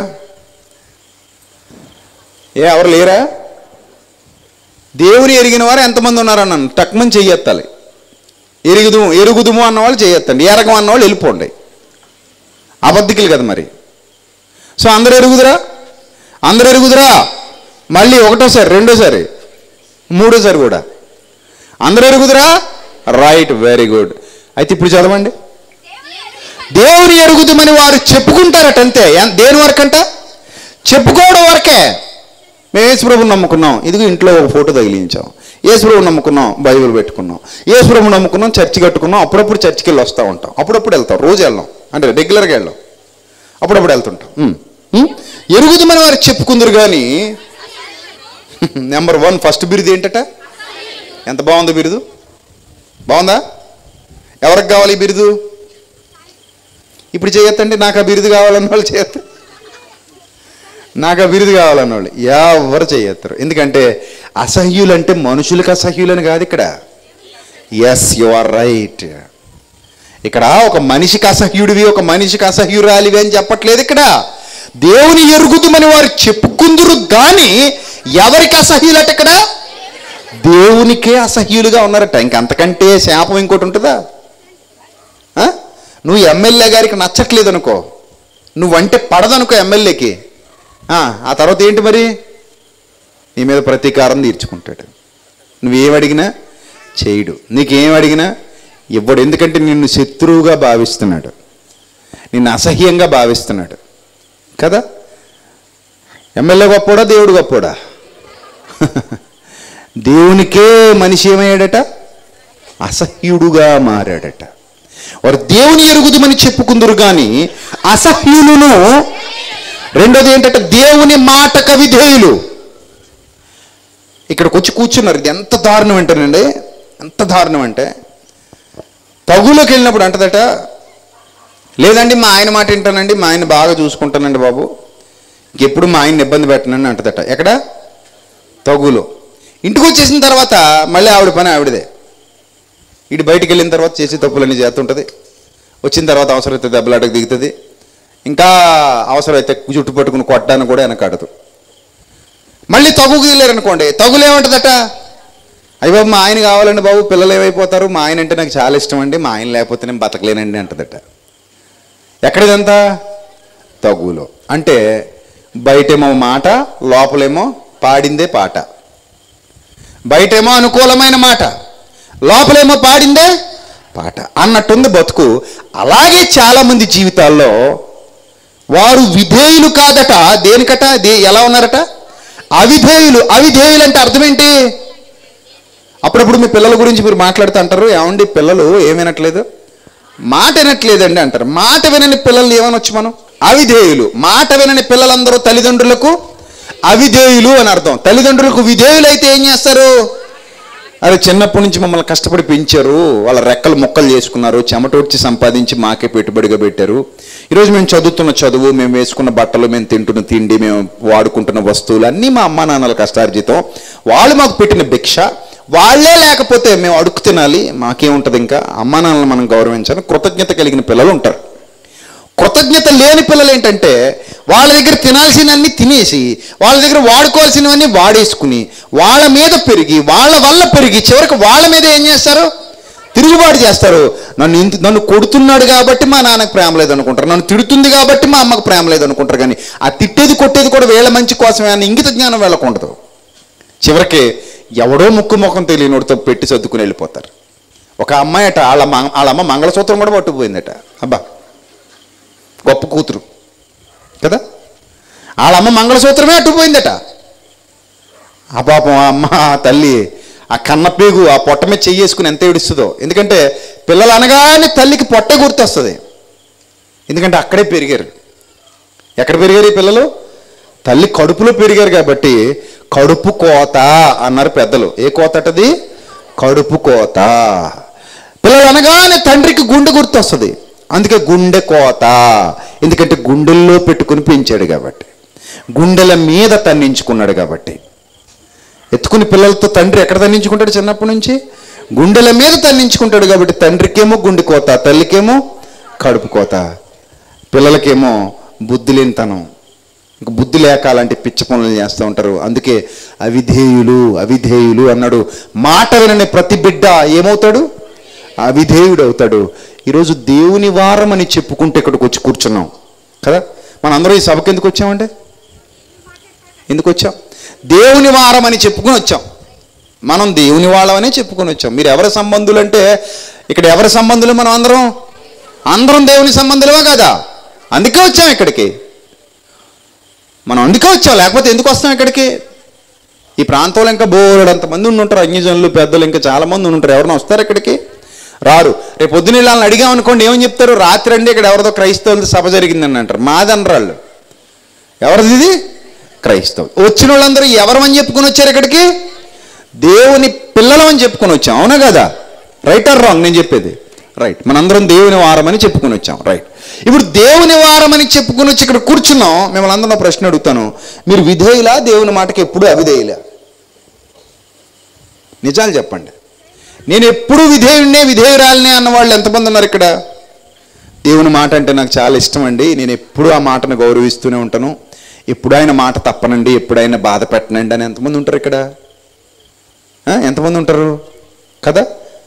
ఏ ఎవరు లేరా దేవుని ఎరిగిన వారు ఎంతమంది ఉన్నారన్నాను టక్మని చెయ్యెత్తాలి ఎరుగుదుము ఎరుగుదుము అన్నవాళ్ళు చేయొత్తండి ఎరగం అన్నవాళ్ళు వెళ్ళిపోండి అబద్ధికులు కదా మరి సో అందరు ఎరుగుదురా అందరు ఎరుగుదురా మళ్ళీ ఒకటోసారి రెండోసారి మూడోసారి కూడా అందరు ఎరుగుదురా రైట్ వెరీ గుడ్ అయితే ఇప్పుడు చదవండి దేవుని ఎరుగుదమని వారు చెప్పుకుంటారట అంతే ఎన్- దేని వరకంట చెప్పుకోవడం వరకే మేము యేసుప్రభుని నమ్ముకున్నాం ఇదిగో ఇంట్లో ఒక ఫోటో తగిలించాం యేసుప్రభుని నమ్ముకున్నాం బైబిల్ పెట్టుకున్నాం యేసుప్రభుని నమ్ముకున్నాం చర్చికి కట్టుకున్నాం అప్పుడప్పుడు చర్చికి వెళ్ళి వస్తూ ఉంటాం అప్పుడప్పుడు వెళ్తాం రోజు వెళ్ళాం అంటే రెగ్యులర్గా వెళ్ళాం అప్పుడప్పుడు వెళ్తుంటాం ఉమ్. ఉమ్. ఎరుగుదమని వారు చెప్పుకుందరు కానీ నెంబర్ వన్ ఫస్ట్ బిరుదు ఏంటట ఎంత బాగుంది బిరుదు బాగుందా ఎవరికి కావాలి ఈ బిరుదు ఇప్పుడు చేయొద్దండి నాకు ఆ బిరుదు కావాలన్న వాళ్ళు చేయొద్దు నాకు ఆ బిరుదు కావాలన్న వాళ్ళు ఎవరు చేయొత్తరు ఎందుకంటే అసహ్యులు అంటే మనుషులకు అసహ్యులని కాదు ఇక్కడ ఎస్ యు ఆర్ రైట్ ఇక్కడ ఒక మనిషికి అసహ్యుడివి ఒక మనిషికి అసహ్యురాలివి అని చెప్పట్లేదు ఇక్కడ దేవుని ఎరుగుదమని వారు చెప్పుకుందురు కానీ ఎవరికి అసహ్యులట ఇక్కడ దేవునికే అసహ్యులుగా ఉన్నారట ఇంకంతకంటే శాపం ఇంకోటి ఉంటుందా ఆ? నువ్వు ఎమ్మెల్యే గారికి నచ్చట్లేదు అనుకో నువ్వంటే పడదనుకో ఎమ్మెల్యేకి ఆ ఆ తర్వాత ఏంటి మరి నీ మీద ప్రతీకారం తీర్చుకుంటాడు నువ్వేం అడిగినా చేయడు నీకేం అడిగినా ఇవ్వడు ఎందుకంటే నిన్ను శత్రువుగా భావిస్తున్నాడు నిన్ను అసహ్యంగా భావిస్తున్నాడు కదా ఎమ్మెల్యే గొప్పోడా దేవుడు గొప్పోడా దేవునికే మనిషి ఏమయ్యాడట అసహ్యుడుగా మారాడట వారు దేవుని ఎరుగుదమని చెప్పుకుందరు కానీ అసహ్యులను రెండోది ఏంటంటే దేవుని మాటక విధేయులు ఇక్కడికి వచ్చి కూర్చున్నారు ఇది ఎంత దారుణం అంటేనండి ఎంత దారుణం అంటే తగులోకి వెళ్ళినప్పుడు అంటదట లేదండి మా ఆయన మాట వింటానండి మా ఆయన బాగా చూసుకుంటానండి బాబు ఇంకెప్పుడు మా ఆయన్ని ఇబ్బంది పెట్టనండి అంటదట ఎక్కడ తగులో ఇంటికి వచ్చేసిన తర్వాత మళ్ళీ ఆవిడ పని ఆవిడదే ఇటు బయటికి వెళ్ళిన తర్వాత చేసే తప్పులన్నీ చేస్తుంటుంది వచ్చిన తర్వాత అవసరమైతే దెబ్బలాటకు దిగుతుంది ఇంకా అవసరమైతే జుట్టు పట్టుకుని కొట్టడానికి కూడా వెనకాడదు మళ్ళీ తగుకు దిగలేరనుకోండి తగులు ఏమంటుందట అయ్య బాబు మా ఆయన కావాలండి బాబు పిల్లలు ఏమైపోతారు మా ఆయన అంటే నాకు చాలా ఇష్టం అండి మా ఆయన లేకపోతే నేను బతకలేనండి అంటదట ఎక్కడిదంతా తగులో అంటే బయటేమో మాట లోపలేమో పాడిందే పాట బయటేమో అనుకూలమైన మాట లోపలేమో పాడిందే పాట అన్నట్టుంది బతుకు అలాగే చాలామంది జీవితాల్లో వారు విధేయులు కాదట దేనికట దే ఎలా ఉన్నారట అవిధేయులు అవిధేయులు అంటే అర్థం ఏంటి అప్పుడప్పుడు మీ పిల్లల గురించి మీరు మాట్లాడుతూ అంటారు ఏమండి పిల్లలు ఏం వినట్లేదు మాట వినట్లేదండి అంటారు మాట వినని పిల్లల్ని ఏమనొచ్చు మనం అవిధేయులు మాట వినని పిల్లలందరూ తల్లిదండ్రులకు అవిధేయులు అని అర్థం తల్లిదండ్రులకు విధేయులు అయితే ఏం చేస్తారు అరే చిన్నప్పటి నుంచి మమ్మల్ని కష్టపడి పెంచారు వాళ్ళ రెక్కలు మొక్కలు చేసుకున్నారు చెమటొచ్చి సంపాదించి మాకే పెట్టుబడిగా పెట్టారు ఈరోజు మేము చదువుతున్న చదువు మేము వేసుకున్న బట్టలు మేము తింటున్న తిండి మేము వాడుకుంటున్న వస్తువులు అన్నీ మా అమ్మా నాన్నల కష్టార్జితం వాళ్ళు మాకు పెట్టిన భిక్ష వాళ్ళే లేకపోతే మేము అడుగు తినాలి మాకేముంటుంది ఇంకా అమ్మా నాన్నలు మనం గౌరవించాలి కృతజ్ఞత కలిగిన పిల్లలు ఉంటారు కృతజ్ఞత లేని పిల్లలు ఏంటంటే వాళ్ళ దగ్గర తినాల్సినవన్నీ తినేసి వాళ్ళ దగ్గర వాడుకోవాల్సినవన్నీ వాడేసుకుని వాళ్ళ మీద పెరిగి వాళ్ళ వల్ల పెరిగి చివరికి వాళ్ళ మీద ఏం చేస్తారు తిరుగుబాటు చేస్తారు నన్ను ఇంత నన్ను కొడుతున్నాడు కాబట్టి మా నాన్నకు ప్రేమ లేదు అనుకుంటారు నన్ను తిడుతుంది కాబట్టి మా అమ్మకు ప్రేమ లేదు అనుకుంటారు కానీ ఆ తిట్టేది కొట్టేది కూడా వీళ్ళ మంచి కోసమే అని ఇంగిత జ్ఞానం వీళ్ళకు ఉండదు చివరికి ఎవడో ముక్కు ముఖం తెలియనోడితో పెట్టి సర్దుకుని వెళ్ళిపోతారు ఒక అమ్మాయి అట వాళ్ళ మ- వాళ్ళ అమ్మ మంగళసూత్రం కూడా పట్టుకుపోయిందట అబ్బా గొప్ప కూతురు కదా వాళ్ళ అమ్మ మంగళసూత్రమే అట్టుపోయిందట ఆ పాపం ఆ అమ్మ ఆ తల్లి ఆ కన్న పేగు ఆ పొట్ట మీద చెయ్యేసుకుని ఎంత ఏడుస్తుందో ఎందుకంటే పిల్లలు అనగానే తల్లికి పొట్టే గుర్తొస్తుంది ఎందుకంటే అక్కడే పెరిగారు ఎక్కడ పెరిగారు ఈ పిల్లలు తల్లి కడుపులో పెరిగారు కాబట్టి కడుపు కోత అన్నారు పెద్దలు ఏ కోత అటది కడుపు కోత పిల్లలు అనగానే తండ్రికి గుండె గుర్తొస్తుంది అందుకే గుండె కోత ఎందుకంటే గుండెల్లో పెట్టుకుని పెంచాడు కాబట్టి గుండెల మీద తన్నించుకున్నాడు కాబట్టి ఎత్తుకుని పిల్లలతో తండ్రి ఎక్కడ తన్నించుకుంటాడు చిన్నప్పటి నుంచి గుండెల మీద తన్నించుకుంటాడు కాబట్టి తండ్రికేమో గుండె కోత తల్లికేమో కడుపు కోత పిల్లలకేమో బుద్ధి లేనితనం ఇంక బుద్ధి లేక అలాంటి పిచ్చ పనులు చేస్తూ ఉంటారు అందుకే అవిధేయులు అవిధేయులు అన్నాడు మాట వినని ప్రతి బిడ్డ ఏమవుతాడు అవిధేయుడు అవుతాడు ఈరోజు దేవుని వారం అని చెప్పుకుంటే ఇక్కడికి వచ్చి కూర్చున్నాం కదా మనందరూ ఈ సభకి ఎందుకు వచ్చామంటే ఎందుకు వచ్చాం దేవుని వారం అని చెప్పుకుని వచ్చాం మనం దేవుని వాళ్ళమనే చెప్పుకొని వచ్చాం మీరు ఎవరి సంబంధులు అంటే ఇక్కడ ఎవరి సంబంధులు మనం అందరం అందరం దేవుని సంబంధులమే కదా అందుకే వచ్చాం ఇక్కడికి మనం అందుకే వచ్చాం లేకపోతే ఎందుకు వస్తాం ఇక్కడికి ఈ ప్రాంతంలో ఇంకా బోలెడంత మంది ఉండుంటారు అన్యజనులు పెద్దలు ఇంకా చాలా మంది ఉండుంటారు ఎవరైనా వస్తారు ఇక్కడికి రారు రేపు పొద్దున్న వాళ్ళని అడిగామనుకోండి ఏమని చెప్తారు రాత్రి అండి ఇక్కడ ఎవరిదో క్రైస్తవులతో సభ జరిగిందని అంటారు మాదనరాళ్ళు ఎవరిది ఇది క్రైస్తవం వచ్చిన వాళ్ళందరూ ఎవరమని చెప్పుకొని వచ్చారు ఇక్కడికి దేవుని పిల్లలమని చెప్పుకొని వచ్చాం అవునా కదా రైట్ ఆర్ రాంగ్ నేను చెప్పేది రైట్ మనందరం దేవుని వారం అని చెప్పుకొని వచ్చాం రైట్ ఇప్పుడు దేవుని వారం అని చెప్పుకొని వచ్చి ఇక్కడ కూర్చున్నాం మిమ్మల్ని అందరూ ప్రశ్న అడుగుతాను మీరు విధేయులా దేవుని మాటకి ఎప్పుడు అవిధేయులా నిజాలు చెప్పండి నేను ఎప్పుడు విధేయుడినే విధేయురాలనే అన్న వాళ్ళు ఎంతమంది ఉన్నారు ఇక్కడ దేవుని మాట అంటే నాకు చాలా ఇష్టం అండి నేను ఎప్పుడు ఆ మాటను గౌరవిస్తూనే ఉంటాను ఎప్పుడు ఆయన మాట తప్పనండి ఎప్పుడైనా బాధ పెట్టనండి అని ఎంతమంది ఉంటారు ఇక్కడ ఆ, ఎంతమంది ఉంటారు కదా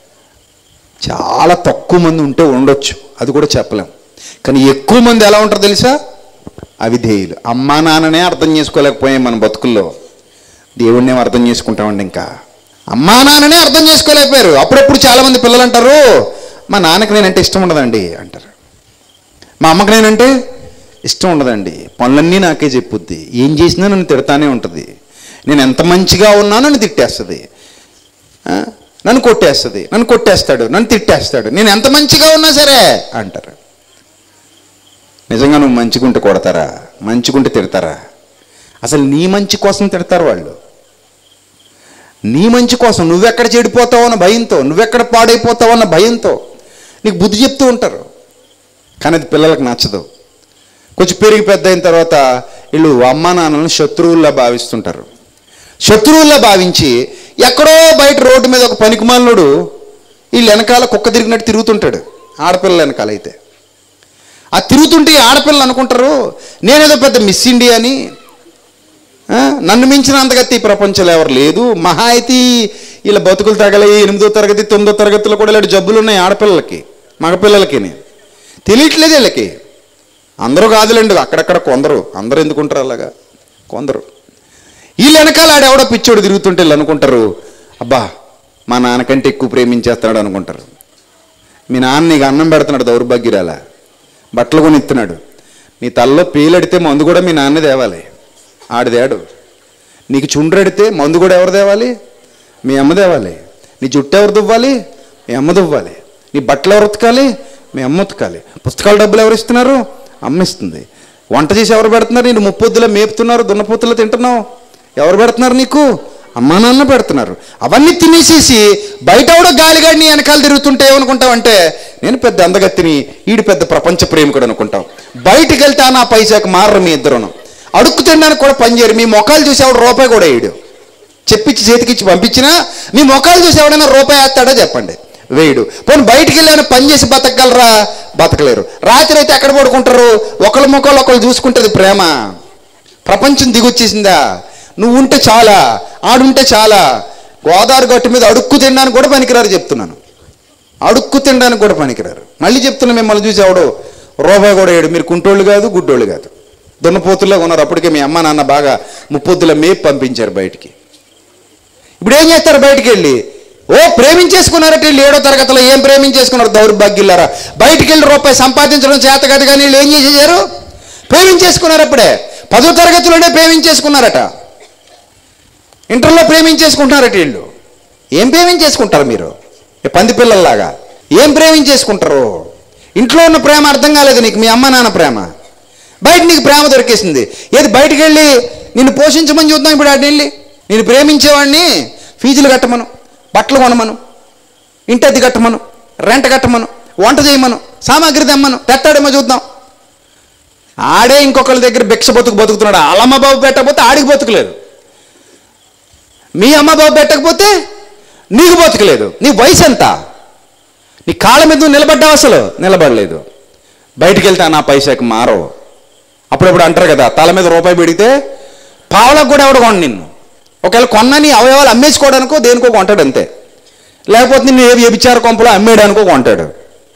చాలా తక్కువ మంది ఉంటే ఉండొచ్చు అది కూడా చెప్పలేం కానీ ఎక్కువ మంది ఎలా ఉంటారు తెలుసా అవిధేయులు అమ్మా నాన్ననే అర్థం చేసుకోలేకపోయాం మన బతుకుల్లో దేవుణ్ణి ఏం అర్థం చేసుకుంటామండి ఇంకా అమ్మా నాన్ననే అర్థం చేసుకోలేకపోయారు అప్పుడప్పుడు చాలామంది పిల్లలు అంటారు మా నాన్నకి నేనంటే ఇష్టం ఉండదండి అంటారు మా అమ్మకి నేనంటే ఇష్టం ఉండదండి పనులన్నీ నాకే చెప్పుద్ది ఏం చేసినా నన్ను తిడతానే ఉంటుంది నేను ఎంత మంచిగా ఉన్నా నన్ను తిట్టేస్తుంది ఆ? నన్ను కొట్టేస్తుంది నన్ను కొట్టేస్తాడు నన్ను తిట్టేస్తాడు నేను ఎంత మంచిగా ఉన్నా సరే అంటారు నిజంగా నువ్వు మంచిగుంటే కొడతారా మంచిగుంటే తిడతారా అసలు నీ మంచి కోసం తిడతారు వాళ్ళు నీ మంచి కోసం నువ్వెక్కడ చెడిపోతావు అన్న భయంతో నువ్వెక్కడ పాడైపోతావు అన్న భయంతో నీకు బుద్ధి చెప్తూ ఉంటారు కానీ అది పిల్లలకు నచ్చదు కొంచెం పెరిగి పెద్ద అయిన తర్వాత వీళ్ళు అమ్మా నాన్నలను శత్రువుల్లా భావిస్తుంటారు శత్రువుల్లా భావించి ఎక్కడో బయట రోడ్డు మీద ఒక పనికిమాలినోడు వీళ్ళు వెనకాల కుక్క తిరిగినట్టు తిరుగుతుంటాడు ఆడపిల్లల వెనకాల అయితే ఆ తిరుగుతుంటే ఈ ఆడపిల్లలు అనుకుంటారు నేనేదో పెద్ద మిస్ ఇండియా అని ఆ, నన్ను మించిన అంతగతి ఈ ప్రపంచంలో ఎవరు లేదు మహా అయితే వీళ్ళ బతుకులు తగలి ఎనిమిదో తరగతి తొమ్మిదో తరగతిలో కూడా ఇలాంటి జబ్బులు ఉన్నాయి ఆడపిల్లలకి మగపిల్లలకి తెలియట్లేదు వీళ్ళకి అందరూ కాదులేండి అక్కడక్కడ కొందరు అందరూ ఎందుకుంటారు అలాగా కొందరు వీళ్ళు వెనకాల ఆడెవడో పిచ్చోడు తిరుగుతుంటే వీళ్ళు అనుకుంటారు అబ్బా మా నాన్నకంటే ఎక్కువ ప్రేమించేస్తున్నాడు అనుకుంటారు మీ నాన్న నీకు అన్నం పెడుతున్నాడు దౌర్భాగ్యురాల బట్టలు కొని ఇస్తున్నాడు నీ తలలో పేలడితే మందు కూడా మీ నాన్న తేవాలి ఆడిదేడు నీకు చుండ్రెడితే మందు కూడా ఎవరు తేవాలి మీ అమ్మ తేవాలి నీ జుట్టు ఎవరు దువ్వాలి మీ అమ్మ దువ్వాలి నీ బట్టలు ఎవరు ఉతకాలి మీ అమ్మ ఉతకాలి పుస్తకాల డబ్బులు ఎవరు ఇస్తున్నారు అమ్మ ఇస్తుంది వంట చేసి ఎవరు పెడుతున్నారు నేను ముప్పొద్దులో మేపుతున్నారు దున్నపోతులు తింటున్నావు ఎవరు పెడుతున్నారు నీకు అమ్మా నాన్న పెడుతున్నారు అవన్నీ తినేసేసి బయట కూడా గాలిగాడిని వెనకాల తిరుగుతుంటే ఏమనుకుంటావంటే నేను పెద్ద అందగత్తిని ఈడు పెద్ద ప్రపంచ ప్రేమికుడు అనుకుంటాం బయటికి వెళ్తే నా పైసాకు మారరు మీ ఇద్దరును అడుక్కు తినడానికి కూడా పనిచేయరు మీ మొఖాలు చూసి ఎవడు రూపాయి కూడా వేయడు చెప్పించి చేతికిచ్చి పంపించినా మీ మొఖాలు చూసి ఎవడైనా రూపాయి వేస్తాడో చెప్పండి వేయడు పోనీ బయటికి వెళ్ళి ఏమైనా పని చేసి బతకగలరా బతకలేరు రాత్రి అయితే ఎక్కడ పడుకుంటారు ఒకళ్ళ ముఖాలు ఒకళ్ళు చూసుకుంటుంది ప్రేమ ప్రపంచం దిగొచ్చేసిందా నువ్వు ఉంటే చాలా ఆడుంటే చాలా గోదావరి గట్టు మీద అడుక్కు తినడానికి కూడా పనికిరారు చెప్తున్నాను అడుక్కు తినడానికి కూడా పనికిరారు మళ్ళీ చెప్తున్నా మిమ్మల్ని చూసి ఎవడు రూపాయి కూడా వేయడు మీరు కుంటోళ్ళు కాదు గుడ్డోళ్ళు కాదు దున్నపోతుల్లో ఉన్నారు అప్పటికే మీ అమ్మ నాన్న బాగా ముప్పొద్దుల మేపు పంపించారు బయటికి ఇప్పుడు ఏం చేస్తారు బయటికి వెళ్ళి ఓ ప్రేమించేసుకున్నారట వీళ్ళు ఏడో తరగతిలో ఏం ప్రేమించేసుకున్నారు దౌర్భాగ్యులారా బయటికి వెళ్ళి రూపాయి సంపాదించడం చేత కదా కానీ వీళ్ళు ఏం చేసేసారు ప్రేమించేసుకున్నారు అప్పుడే పదో తరగతిలోనే ప్రేమించేసుకున్నారట ఇంటర్లో ప్రేమించేసుకుంటున్నారట వీళ్ళు ఏం ప్రేమించేసుకుంటారు మీరు ఈ పంది పిల్లల్లాగా ఏం ప్రేమించేసుకుంటారు ఇంట్లో ఉన్న ప్రేమ అర్థం కాలేదు నీకు మీ అమ్మ నాన్న ప్రేమ బయట నీకు ప్రేమ దొరికేసింది ఏది బయటికి వెళ్ళి నిన్ను పోషించమని చూద్దాం ఇప్పుడు ఆడిని వెళ్ళి నేను ప్రేమించేవాడిని ఫీజులు కట్టమను బట్టలు కొనమను ఇంటి అద్దె కట్టమను రెంట్ కట్టమను వంట చేయమను సామాగ్రి తెమ్మను తెట్టాడేమో చూద్దాం ఆడే ఇంకొకరి దగ్గర భిక్ష బతుకు బతుకుతున్నాడు వాళ్ళమ్మ బాబు పెట్టకపోతే ఆడికి బతుకులేదు మీ అమ్మ బాబు పెట్టకపోతే నీకు బతుకులేదు నీ వయసు ఎంత నీ కాళ్ళ మీద నువ్వు నిలబడ్డావు అసలు నిలబడలేదు బయటికి వెళ్తే నా పైసాకి మారవు అప్పుడప్పుడు అంటారు కదా తల మీద రూపాయి పెడితే పావులకు కూడా ఎవడు కొన నిన్ను ఒకవేళ కొన్న నీ అవయవాలు అమ్మేసుకోవడానికో దేనికో కొంటాడు అంతే లేకపోతే నిన్ను ఏ వ్యభిచార కొంపలో అమ్మేయడానికో కొంటాడు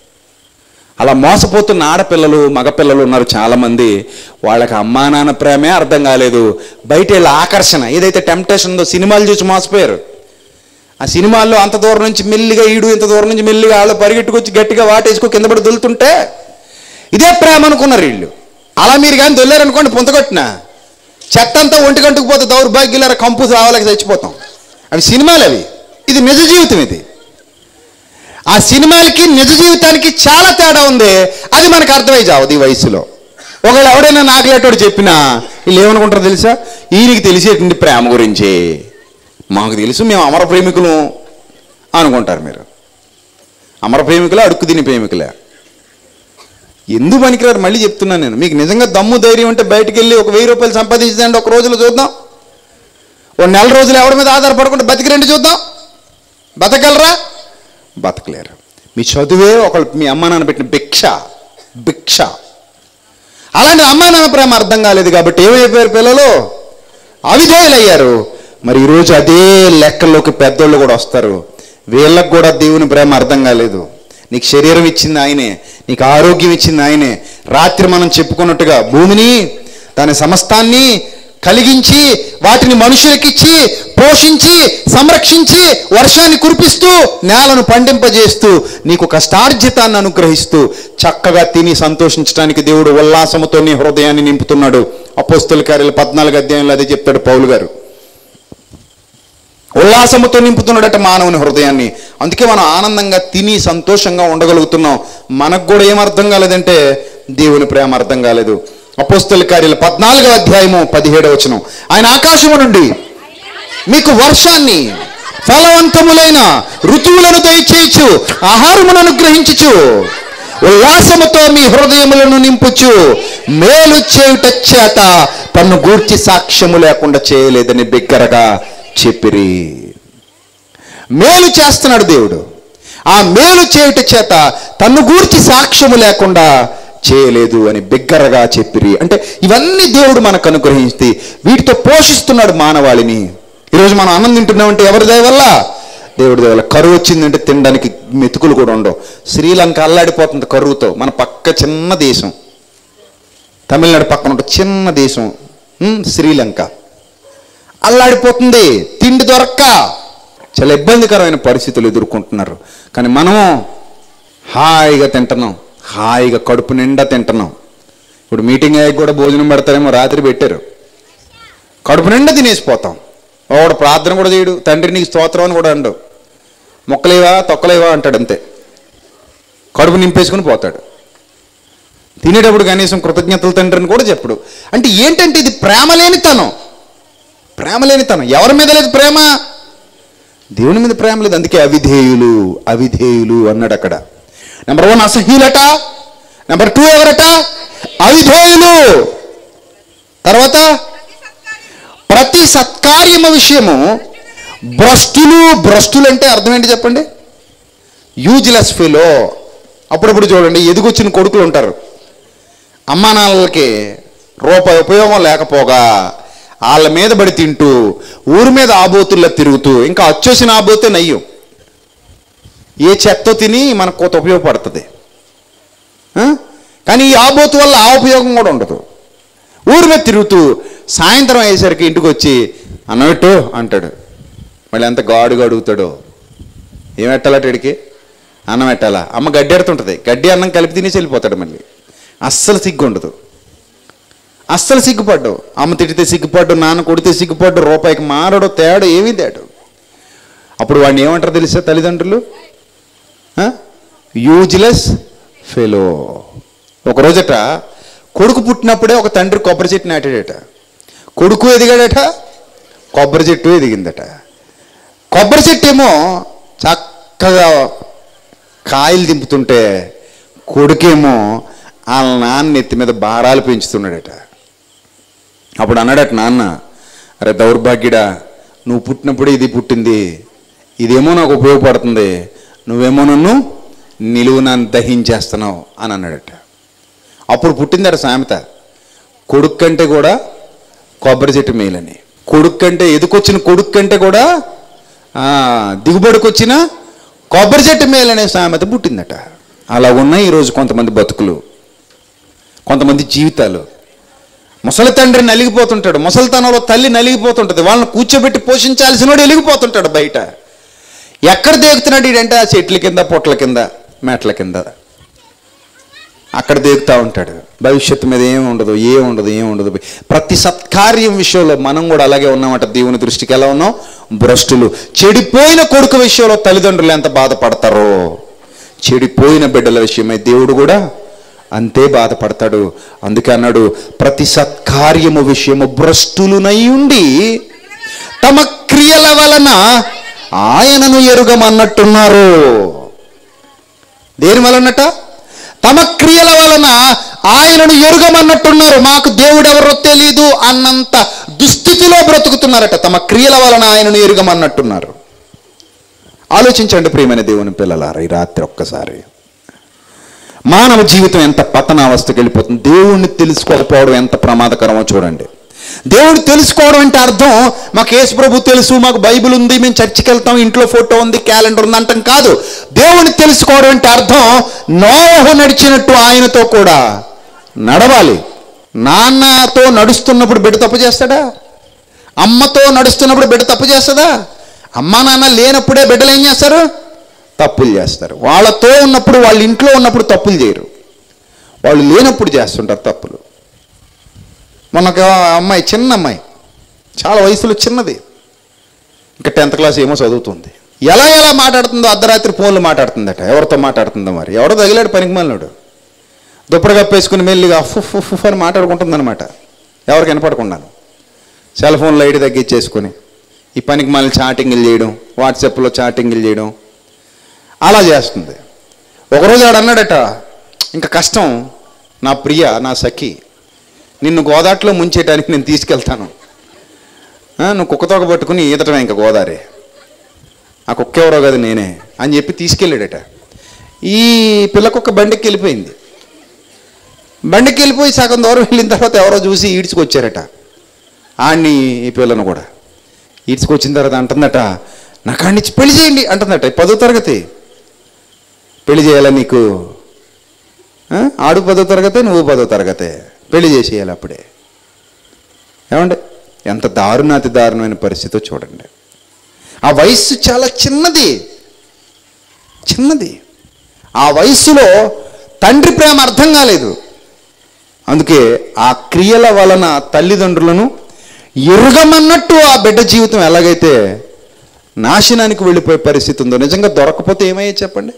అలా మోసపోతున్న ఆడపిల్లలు మగపిల్లలు ఉన్నారు చాలామంది వాళ్ళకి అమ్మా నాన్న ప్రేమే అర్థం కాలేదు బయట వెళ్ళి ఆకర్షణ ఏదైతే టెంప్టేషన్ ఉందో సినిమాలు చూసి మోసపోయారు ఆ సినిమాల్లో అంత దూరం నుంచి మెల్లిగా ఈడు ఇంత దూరం నుంచి మెల్లిగా వాళ్ళు పరిగెట్టుకొచ్చి గట్టిగా వాటేసుకో కింద పడి దొలుతుంటే ఇదే ప్రేమ అనుకున్నారు వీళ్ళు అలా మీరు కానీ దొల్లారనుకోండి పుంతకొట్టిన చెత్త అంతా ఒంటి గంటకు పోతే దౌర్భాగ్యులారా కంపు రావాలకి చచ్చిపోతాం అవి సినిమాలు అవి ఇది నిజ జీవితం ఇది ఆ సినిమాలకి నిజ జీవితానికి చాలా తేడా ఉంది అది మనకు అర్థమై చావదు ఈ వయసులో ఒకవేళ ఎవడైనా నాకులేటోడు చెప్పినా వీళ్ళు ఏమనుకుంటారో తెలుసా ఈయనకి తెలిసేటువంటి ప్రేమ గురించి మాకు తెలుసు మేము అమర ప్రేమికులు అనుకుంటారు మీరు అమర ప్రేమికులే అడుక్కు తిని ప్రేమికులే ఎందుకు పనికిరారు మళ్ళీ చెప్తున్నాను నేను మీకు నిజంగా దమ్ము ధైర్యం ఉంటే బయటికి వెళ్ళి ఒక వెయ్యి రూపాయలు సంపాదించదండి ఒక రోజులో చూద్దాం ఓ నెల రోజులు ఎవరి మీద ఆధారపడకుండా బతికి రండి చూద్దాం బతకగలరా బతకలేరు మీ చదువే ఒకళ్ళు మీ అమ్మ నాన్న పెట్టిన భిక్ష భిక్ష అలాంటి అమ్మా నాన్న ప్రేమ అర్థం కాలేదు కాబట్టి ఏమైపోయారు పిల్లలు అవిధేయులయ్యారు మరి ఈరోజు అదే లెక్కల్లోకి పెద్దోళ్ళు కూడా వస్తారు వీళ్ళకు కూడా దేవుని ప్రేమ అర్థం కాలేదు నీకు శరీరం ఇచ్చింది ఆయనే నీకు ఆరోగ్యం ఇచ్చింది ఆయనే రాత్రి మనం చెప్పుకున్నట్టుగా భూమిని దాని సమస్తాన్ని కలిగించి వాటిని మనుషులకిచ్చి పోషించి సంరక్షించి వర్షాన్ని కురిపిస్తూ నేలను పండింపజేస్తూ నీకు కష్టార్జితాన్ని అనుగ్రహిస్తూ చక్కగా తిని సంతోషించడానికి దేవుడు ఉల్లాసముతో నీ హృదయాన్ని నింపుతున్నాడు అపోస్తుల కార్యాలు పద్నాలుగు అధ్యాయంలో అదే చెప్తాడు పౌలు గారు ఉల్లాసముతో నింపుతున్నాడట మానవుని హృదయాన్ని అందుకే మనం ఆనందంగా తిని సంతోషంగా ఉండగలుగుతున్నాం మనకు కూడా ఏం అర్థం కాలేదంటే దేవుని ప్రేమ అర్థం కాలేదు అపోస్తల కార్యాలు పద్నాలుగో అధ్యాయము పదిహేడవ వచనం ఆయన ఆకాశము నుండి మీకు వర్షాన్ని ఫలవంతములైన ఋతువులను దయచేయచ్చు ఆహారమును అనుగ్రహించుచు ఉల్లాసముతో మీ హృదయములను నింపుచు మేలు చేయుట చేత తన్ను గూర్చి సాక్ష్యము లేకుండా చేయలేదని బిగ్గరగా చెప్పిరి మేలు చేస్తున్నాడు దేవుడు ఆ మేలు చేయుట చేత తన్ను గూర్చి సాక్ష్యము లేకుండా చేయలేదు అని బిగ్గరగా చెప్పిరి అంటే ఇవన్నీ దేవుడు మనకు అనుగ్రహించి వీటితో పోషిస్తున్నాడు మానవాళిని ఈరోజు మనం అన్నం తింటున్నామంటే ఎవరి దయ వల్ల దేవుడి దయ వల్ల కరువు వచ్చిందంటే తినడానికి మెతుకులు కూడా ఉండవు శ్రీలంక అల్లాడిపోతుంది కరువుతో మన పక్క చిన్న దేశం తమిళనాడు పక్కన ఒక చిన్న దేశం ఉమ్, శ్రీలంక అల్లాడిపోతుంది తిండి దొరక్క చాలా ఇబ్బందికరమైన పరిస్థితులు ఎదుర్కొంటున్నారు కానీ మనము హాయిగా తింటున్నాం హాయిగా కడుపు నిండా తింటున్నాం ఇప్పుడు మీటింగ్ అయ్యాక కూడా భోజనం పెడతారేమో రాత్రి పెట్టారు కడుపు నిండా తినేసిపోతాం ఒకడు ప్రార్థన కూడా చేయడు తండ్రి నీకు స్తోత్రం అని కూడా అండు మొక్కలేవా తొక్కలేవా అంటాడు అంతే కడుపు నింపేసుకుని పోతాడు తినేటప్పుడు కనీసం కృతజ్ఞతలు తండ్రిని కూడా చెప్పడు అంటే ఏంటంటే ఇది ప్రేమ లేనితనం ప్రేమ లేనితనం ఎవరి మీద లేదు ప్రేమ దేవుని మీద ప్రేమ లేదు అందుకే అవిధేయులు అవిధేయులు అన్నాడు అక్కడ నెంబర్ వన్ అసహ్యులట నెంబర్ టూ ఎవరట అవిధేయులు తర్వాత ప్రతి సత్కార్యము విషయము భ్రష్టులు భ్రష్టులు అంటే అర్థం ఏంటి చెప్పండి యూజ్లెస్ ఫీలో అప్పుడప్పుడు చూడండి ఎదుగొచ్చిన కొడుకులు ఉంటారు అమ్మా నాన్నలకి రూపాయి ఉపయోగం లేకపోగా వాళ్ళ మీద పడి తింటూ ఊరి మీద ఆబోతుల్లో తిరుగుతూ ఇంకా అచ్చోసిన ఆబోతే నయ్యం ఏ చెత్త తిని మనకు కొంత ఉపయోగపడుతుంది ఆ? కానీ ఈ ఆబోతు వల్ల ఆ ఉపయోగం కూడా ఉండదు ఊరి మీద తిరుగుతూ సాయంత్రం అయ్యేసరికి ఇంటికి వచ్చి అన్నట్టు అంటాడు మళ్ళీ ఎంత గాడుగా అడుగుతాడో ఏం పెట్టాలట ఇడికి అన్నం పెట్టాలా అమ్మ గడ్డి ఎడుతుంటుంది గడ్డి అన్నం కలిపి తినేసి వెళ్ళిపోతాడు మళ్ళీ అస్సలు సిగ్గు ఉండదు అస్సలు సిగ్గుపడ్డు అమ్మ తిడితే సిగ్గుపడ్డు నాన్న కొడితే సిగ్గుపడ్డు రూపాయికి మారడు తేడు ఏమీ తేడు అప్పుడు వాడిని ఏమంటారు తెలుసా తల్లిదండ్రులు యూజ్లెస్ ఫెలో ఒకరోజట కొడుకు పుట్టినప్పుడే ఒక తండ్రి కొబ్బరి చెట్టు నాటాడట కొడుకు ఎదిగాడట కొబ్బరి చెట్టు ఎదిగిందట కొబ్బరి చెట్టు ఏమో చక్కగా కాయలు దింపుతుంటే కొడుకేమో వాళ్ళ నాన్న నెత్తి మీద భారాలు పెంచుతున్నాడట అప్పుడు అన్నాడట నాన్న అరే దౌర్భాగ్యుడా నువ్వు పుట్టినప్పుడు ఇది పుట్టింది ఇదేమో నాకు ఉపయోగపడుతుంది నువ్వేమో నన్ను నిలువున దహించేస్తున్నావు అని అన్నాడట అప్పుడు పుట్టిందట సామెత కొడుకు కంటే కూడా కొబ్బరి చెట్టు మేలని కొడుకు కంటే ఎదుకొచ్చిన కొడుకు కంటే కూడా ఆ, దిగుబడికొచ్చిన కొబ్బరి చెట్టు మేలనే సామెత పుట్టిందట అలా ఉన్నాయి ఈరోజు కొంతమంది బతుకులు కొంతమంది జీవితాలు ముసలి తండ్రి నలిగిపోతుంటాడు ముసలితనంలో తల్లి నలిగిపోతుంటుంది వాళ్ళని కూర్చోబెట్టి పోషించాల్సిన వాడు వెలిగిపోతుంటాడు బయట ఎక్కడ దేగుతున్నాడు ఈడంటే ఆ చెట్ల కింద పొట్ల కింద మేట్ల కింద అక్కడ దేగుతూ ఉంటాడు భవిష్యత్తు మీద ఏం ఉండదు ఏం ఉండదు ఏం ఉండదు ప్రతి సత్కార్యం విషయంలో మనం కూడా అలాగే ఉన్నామట దేవుని దృష్టికి ఎలా ఉన్నాం భ్రష్టులు చెడిపోయిన కొడుకు విషయంలో తల్లిదండ్రులు ఎంత బాధపడతారో చెడిపోయిన బిడ్డల విషయమై దేవుడు కూడా అంతే బాధపడతాడు అందుకే అన్నాడు ప్రతి సత్కార్యము విషయము భ్రష్టులునై ఉండి తమ క్రియల వలన ఆయనను ఎరుగమన్నట్టున్నారు దేని వలనట తమ క్రియల వలన ఆయనను ఎరుగమన్నట్టున్నారు మాకు దేవుడు ఎవరో తెలీదు అన్నంత దుస్థితిలో బ్రతుకుతున్నారట తమ క్రియల వలన ఆయనను ఎరుగమన్నట్టున్నారు ఆలోచించండి ప్రియమైన దేవుని పిల్లలారా ఈ రాత్రి ఒక్కసారి మానవ జీవితం ఎంత పతనావస్థకి వెళ్ళిపోతుంది దేవుణ్ణి తెలుసుకోకపోవడం ఎంత ప్రమాదకరమో చూడండి దేవుడు తెలుసుకోవడం అంటే అర్థం మాకు యేసు ప్రభు తెలుసు మాకు బైబిల్ ఉంది మేము చర్చికి వెళ్తాం ఇంట్లో ఫోటో ఉంది క్యాలెండర్ ఉంది అంటాం కాదు దేవుని తెలుసుకోవడం అంటే అర్థం నోహు నడిచినట్టు ఆయనతో కూడా నడవాలి నాన్నతో నడుస్తున్నప్పుడు బిడ్డ తప్పు చేస్తాడా అమ్మతో నడుస్తున్నప్పుడు బిడ్డ తప్పు చేస్తుందా అమ్మ నాన్న లేనప్పుడే బిడ్డలు ఏం చేస్తారు తప్పులు చేస్తారు వాళ్ళతో ఉన్నప్పుడు వాళ్ళ ఇంట్లో ఉన్నప్పుడు తప్పులు చేయరు వాళ్ళు లేనప్పుడు చేస్తుంటారు తప్పులు మొన్నొక అమ్మాయి చిన్న అమ్మాయి చాలా వయసులో చిన్నది ఇంకా టెన్త్ క్లాస్ ఏమో చదువుతుంది ఎలా ఎలా మాట్లాడుతుందో అర్ధరాత్రి ఫోన్లు మాట్లాడుతుందట ఎవరితో మాట్లాడుతుందో మరి ఎవడో తగిలాడు పనికి మళ్ళాడు దుప్పటి కప్పేసుకుని మెల్లిగా ఫుఫ్ ఫుఫ్ అని మాట్లాడుకుంటుందన్నమాట ఎవరికి వినపడకుండాను సెల్ ఫోన్ లైట్ తగ్గించేసుకొని ఈ పనికి మళ్ళీ చాటింగ్లు చేయడం వాట్సాప్లో చాటింగ్లు చేయడం అలా చేస్తుంది ఒకరోజు ఆడు అన్నాడట ఇంకా కష్టం నా ప్రియ నా సఖి నిన్ను గోదాట్లో ముంచేయడానికి నేను తీసుకెళ్తాను ఆ, నువ్వు కుక్కతోక పట్టుకుని ఈదటమే ఇంకా గోదావరి ఆ కుక్క ఎవరో కదా నేనే అని చెప్పి తీసుకెళ్ళాడట ఈ పిల్ల కుక్క బండికి వెళ్ళిపోయింది బండికి వెళ్ళిపోయి సగం దూరం వెళ్ళిన తర్వాత ఎవరో చూసి ఈడ్చుకొచ్చారట ఆడిని ఈ పిల్లను కూడా ఈడ్చుకొచ్చిన తర్వాత అంటుందట నాకు ఆడిని ఇచ్చి పెళ్లి చేయండి అంటుందట ఈ పదో తరగతి పెళ్లి చేయాలా నీకు ఆ? ఆడు పదో తరగతే నువ్వు పదో తరగతే పెళ్లి చేసేయాలి అప్పుడే ఏమండి ఎంత దారుణాతి దారుణమైన పరిస్థితో చూడండి ఆ వయస్సు చాలా చిన్నది చిన్నది ఆ వయస్సులో తండ్రి ప్రేమ అర్థం కాలేదు అందుకే ఆ క్రియల వలన తల్లిదండ్రులను ఎరుగమన్నట్టు ఆ బిడ్డ జీవితం ఎలాగైతే నాశనానికి వెళ్ళిపోయే పరిస్థితి ఉందో నిజంగా దొరకపోతే ఏమయ్యే చెప్పండి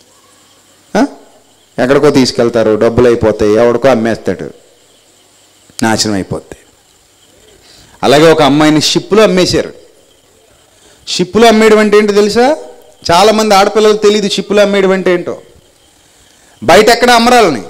ఆ? ఎక్కడికో తీసుకెళ్తారు డబ్బులు అయిపోతాయి ఎవడికో అమ్మేస్తాడు నాశనం అయిపోద్ది అలాగే ఒక అమ్మాయిని షిప్లో అమ్మేశారు షిప్లో అమ్మేయడం అంటే ఏంటో తెలుసా చాలామంది ఆడపిల్లలకు తెలియదు షిప్లో అమ్మేయడం అంటే ఏంటో బయట ఎక్కడ అమ్మరాలని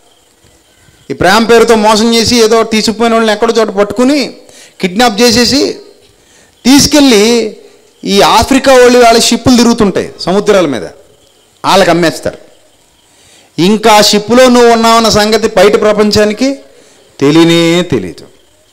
ఈ ప్రేమ పేరుతో మోసం చేసి ఏదో తీసుకుపోయిన వాళ్ళని ఎక్కడో చోట పట్టుకుని కిడ్నాప్ చేసేసి తీసుకెళ్ళి ఈ ఆఫ్రికా వాళ్ళు వాళ్ళ షిప్పులు తిరుగుతుంటాయి సముద్రాల మీద వాళ్ళకి అమ్మేస్తారు ఇంకా ఆ షిప్పులో నువ్వు ఉన్నావన్న సంగతి బయట ప్రపంచానికి తెలియనే తెలియదు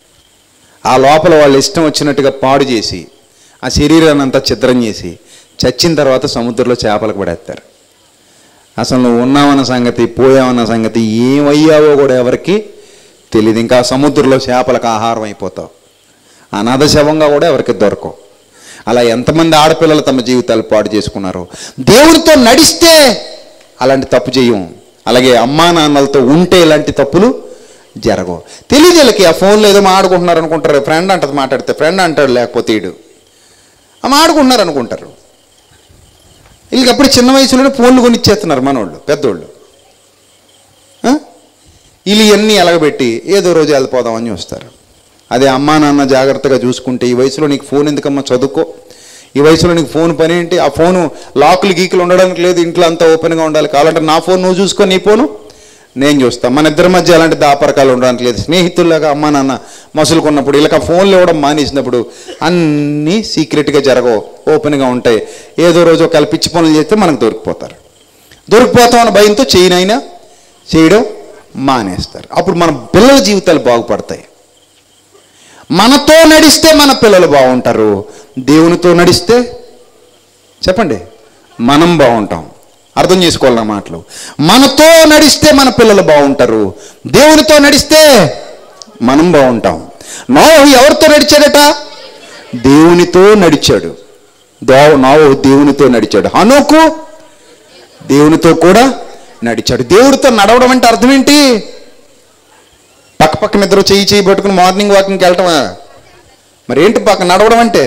ఆ లోపల వాళ్ళు ఇష్టం వచ్చినట్టుగా పాడు చేసి ఆ శరీరాన్ని అంతా ఛిద్రం చేసి చచ్చిన తర్వాత సముద్రంలో చేపలకు పడేస్తారు అసలు నువ్వు ఉన్నావన్న సంగతి పోయావన్న సంగతి ఏమయ్యావో కూడా ఎవరికి తెలియదు ఇంకా సముద్రంలో చేపలకు ఆహారం అయిపోతావు అనాథ శవంగా కూడా ఎవరికి దొరకవు అలా ఎంతమంది ఆడపిల్లలు తమ జీవితాలు పాడు చేసుకున్నారు దేవునితో నడిస్తే అలాంటి తప్పు చేయం అలాగే అమ్మా నాన్నలతో ఉంటే ఇలాంటి తప్పులు జరగవు తెలియదు వీళ్ళకి ఆ ఫోన్లో ఏదో ఆడుకుంటున్నారు అనుకుంటారు ఫ్రెండ్ అంటది మాట్లాడితే ఫ్రెండ్ అంటాడు లేకపోతే ఈడు ఆ ఆడుకుంటున్నారు అనుకుంటారు వీళ్ళకి అప్పుడు చిన్న వయసులోనే ఫోన్లు కొనిచ్చేస్తున్నారు మనోళ్ళు పెద్దోళ్ళు ఆ? వీళ్ళు ఇవన్నీ ఎలగబెట్టి ఏదో రోజు వెళ్ళిపోదామని చూస్తారు అదే అమ్మా నాన్న జాగ్రత్తగా చూసుకుంటే ఈ వయసులో నీకు ఫోన్ ఎందుకమ్మా చదువుకో ఈ వయసులో నీకు ఫోన్ పని ఏంటి ఆ ఫోను లాకులు గీకులు ఉండడానికి లేదు ఇంట్లో అంతా ఓపెన్గా ఉండాలి కావాలంటే నా ఫోన్ నువ్వు చూసుకో నీ ఫోను నేను చూస్తాను మన ఇద్దరి మధ్య అలాంటి దాపరకాలు ఉండడానికి లేదు స్నేహితుల్లాగా అమ్మా నాన్న మసులుకున్నప్పుడు వీళ్ళకి ఆ ఫోన్లు ఇవ్వడం మానేసినప్పుడు అన్నీ సీక్రెట్గా జరగవు ఓపెన్గా ఉంటాయి ఏదో రోజు ఒకవేళ పిచ్చి పనులు చేస్తే మనకు దొరికిపోతారు దొరికిపోతామన్న భయంతో చేయనైనా చేయడం మానేస్తారు అప్పుడు మన పిల్లల జీవితాలు బాగుపడతాయి మనతో నడిస్తే మన పిల్లలు బాగుంటారు దేవునితో నడిస్తే చెప్పండి మనం బాగుంటాం అర్థం చేసుకోవాలి నా మాటలు మనతో నడిస్తే మన పిల్లలు బాగుంటారు దేవునితో నడిస్తే మనం బాగుంటాం నోహు ఎవరితో నడిచాడట దేవునితో నడిచాడు దో నోహు దేవునితో నడిచాడు హనుకు దేవునితో కూడా నడిచాడు దేవుడితో నడవడం అంటే అర్థం ఏంటి పక్క పక్కన ఇద్దరు చెయ్యి చెయ్యి పట్టుకుని మార్నింగ్ వాకింగ్కి వెళ్ళటమా మరి ఏంటి పక్క నడవడం అంటే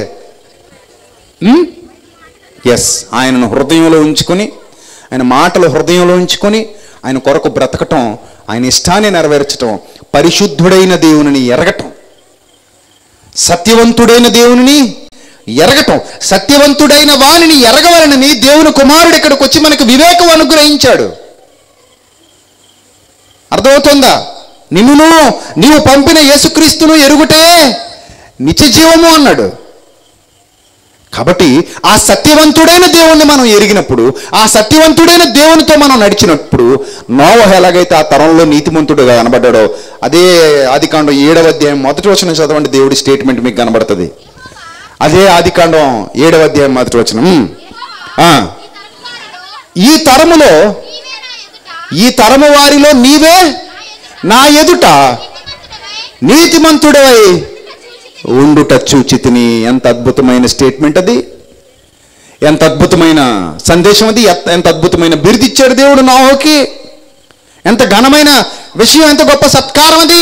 ఎస్ ఆయనను హృదయంలో ఉంచుకొని ఆయన మాటలు హృదయంలో ఉంచుకొని ఆయన కొరకు బ్రతకటం ఆయన ఇష్టాన్ని నెరవేర్చటం పరిశుద్ధుడైన దేవునిని ఎరగటం సత్యవంతుడైన దేవునిని ఎరగటం సత్యవంతుడైన వానిని ఎరగవలనని దేవుని కుమారుడు ఇక్కడికి వచ్చి మనకు వివేకం అనుగ్రహించాడు అర్థమవుతుందా నిన్నును నీవు పంపిన యేసుక్రీస్తును ఎరుగుటే నిత్య జీవము అన్నాడు కాబట్టి ఆ సత్యవంతుడైన దేవుణ్ణి మనం ఎరిగినప్పుడు ఆ సత్యవంతుడైన దేవునితో మనం నడిచినప్పుడు నోవహ ఎలాగైతే ఆ తరంలో నీతిమంతుడుగా కనబడ్డాడో అదే ఆదికాండం ఏడవ అధ్యాయం మొదటి వచనం చదవండి దేవుడి స్టేట్మెంట్ మీకు కనబడుతుంది అదే ఆదికాండం ఏడవ అధ్యాయం మొదటి వచనం ఆ. ఈ తరములో ఈ తరము వారిలో నీవే నా ఎదుట నీతిమంతుడవై ఉండుట చూచితిని ఎంత అద్భుతమైన స్టేట్మెంట్ అది ఎంత అద్భుతమైన సందేశం అది ఎත්- ఎంత అద్భుతమైన బిరుదిచ్చాడు దేవుడు నాహోకి ఎంత ఘనమైన విషయం ఎంత గొప్ప సత్కారం అది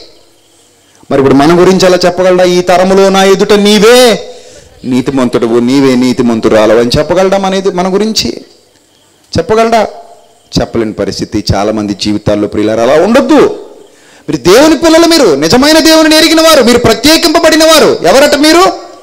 మరి ఇప్పుడు మన గురించి అలా చెప్పగలడా ఈ తరములో నా ఎదుట నీవే నీతిమంతుడువు నీవే నీతిమంతురాలు అని చెప్పగలడా మన ఎదు- మన గురించి చెప్పగలడా చెప్పలేని పరిస్థితి చాలా మంది జీవితాల్లో ప్రియులారు అలా ఉండొద్దు మీరు దేవుని పిల్లలు మీరు నిజమైన దేవుని ఎరిగిన వారు మీరు ప్రత్యేకింపబడిన వారు ఎవరట మీరు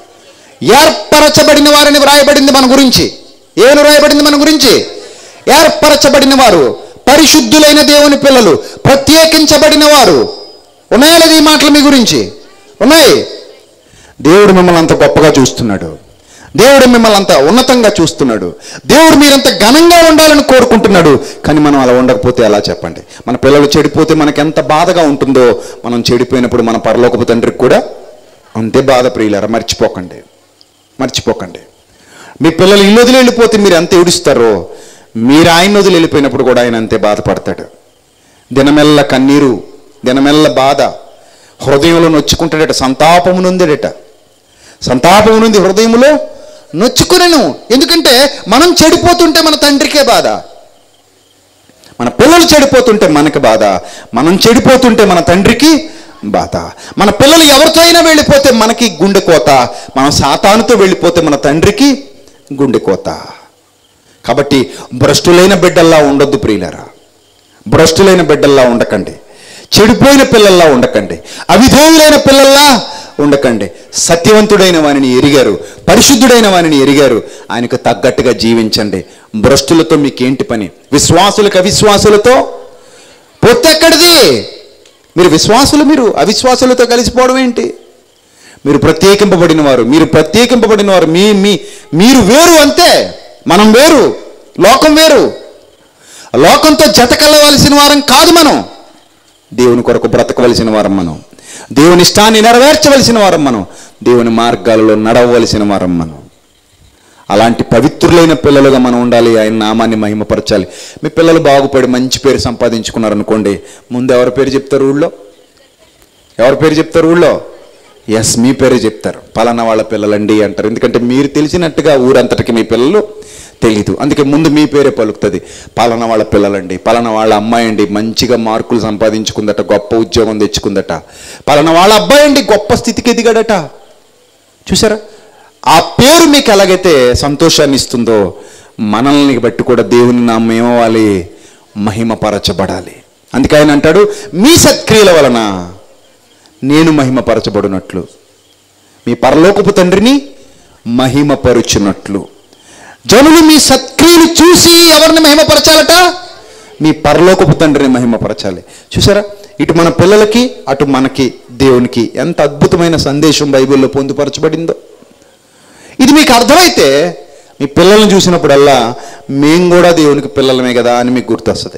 ఏర్పరచబడిన వారని వ్రాయబడింది మన గురించి ఏమని వ్రాయబడింది మన గురించి ఏర్పరచబడిన వారు పరిశుద్ధులైన దేవుని పిల్లలు ప్రత్యేకించబడిన వారు ఉన్నాయా లేదా ఈ మాటలు మీ గురించి ఉన్నాయి దేవుడు మిమ్మల్ని అంత గొప్పగా చూస్తున్నాడు దేవుడు మిమ్మల్ని అంత ఉన్నతంగా చూస్తున్నాడు దేవుడు మీరంత ఘనంగా ఉండాలని కోరుకుంటున్నాడు కానీ మనం అలా ఉండకపోతే ఎలా చెప్పండి మన పిల్లలు చెడిపోతే మనకి ఎంత బాధగా ఉంటుందో మనం చెడిపోయినప్పుడు మన పరలోకపు తండ్రికి కూడా అంతే బాధ ప్రియులారా మర్చిపోకండి మర్చిపోకండి మీ పిల్లలు ఇల్లు వదిలి వెళ్ళిపోతే మీరు ఎంత ఏడుస్తారో మీరు ఆయన వదిలి వెళ్ళిపోయినప్పుడు కూడా ఆయన అంతే బాధపడతాడు దినమెల్ల కన్నీరు దినమెల్ల బాధ హృదయంలో నొచ్చుకుంటాడట సంతాపము నొందేడట సంతాపము నుండి హృదయములో నొచ్చుకునేను ఎందుకంటే మనం చెడిపోతుంటే మన తండ్రికే బాధ మన పిల్లలు చెడిపోతుంటే మనకి బాధ మనం చెడిపోతుంటే మన తండ్రికి బాధ మన పిల్లలు ఎవరితో అయినా వెళ్ళిపోతే మనకి గుండె కోత మనం సాతానుతో వెళ్ళిపోతే మన తండ్రికి గుండె కోత కాబట్టి భ్రష్టులైన బిడ్డల్లా ఉండొద్దు ప్రియులరా భ్రష్టులైన బిడ్డల్లా ఉండకండి చెడిపోయిన పిల్లల్లా ఉండకండి అవిధేయులైన పిల్లల్లా ఉండకండి సత్యవంతుడైన వానిని ఎరిగారు పరిశుద్ధుడైన వానిని ఎరిగారు ఆయనకు తగ్గట్టుగా జీవించండి భ్రష్టులతో మీకేంటి పని విశ్వాసులకు అవిశ్వాసులతో పొత్తు ఎక్కడిది మీరు విశ్వాసులు మీరు అవిశ్వాసులతో కలిసిపోవడం ఏంటి మీరు ప్రత్యేకింపబడిన వారు మీరు ప్రత్యేకింపబడిన వారు మీ మీ మీరు వేరు అంతే మనం వేరు లోకం వేరు లోకంతో జత కలవలసిన వారం కాదు మనం దేవుని కొరకు బ్రతకవలసిన వారం మనం దేవుని ఇష్టాన్ని నెరవేర్చవలసిన వారం మనం దేవుని మార్గాలలో నడవవలసిన వారం మనం అలాంటి పవిత్రులైన పిల్లలుగా మనం ఉండాలి ఆయన నామాన్ని మహిమపరచాలి మీ పిల్లలు బాగుపడి మంచి పేరు సంపాదించుకున్నారు అనుకోండి ముందు ఎవరి పేరు చెప్తారు ఊళ్ళో ఎవరి పేరు చెప్తారు ఊళ్ళో ఎస్ మీ పేరే చెప్తారు పలానా వాళ్ళ పిల్లలండి అంటారు ఎందుకంటే మీరు తెలిసినట్టుగా ఊరంతటికి మీ పిల్లలు తెలీదు అందుకే ముందు మీ పేరే పలుకుతుంది పలానా వాళ్ళ పిల్లలండి పలానా వాళ్ళ అమ్మాయి అండి మంచిగా మార్కులు సంపాదించుకుందట గొప్ప ఉద్యోగం తెచ్చుకుందట పలానా వాళ్ళ అబ్బాయి అండి గొప్ప స్థితికి ఎదిగాడట చూసారా ఆ పేరు మీకు ఎలాగైతే సంతోషాన్ని ఇస్తుందో మనల్ని బట్టి కూడా దేవుని నామం ఏమవ్వాలి మహిమపరచబడాలి అందుకే ఆయన అంటాడు మీ సత్క్రియల వలన నేను మహిమపరచబడినట్లు మీ పరలోకపు తండ్రిని మహిమపరుచున్నట్లు జనులు మీ సత్క్రియలు చూసి ఎవరిని మహిమపరచాలట మీ పరలోకపు తండ్రిని మహిమపరచాలి చూసారా ఇటు మన పిల్లలకి అటు మనకి దేవునికి ఎంత అద్భుతమైన సందేశం బైబిల్లో పొందుపరచబడిందో ఇది మీకు అర్థమైతే మీ పిల్లల్ని చూసినప్పుడల్లా మేము కూడా దేవునికి పిల్లలమే కదా అని మీకు గుర్తొస్తుంది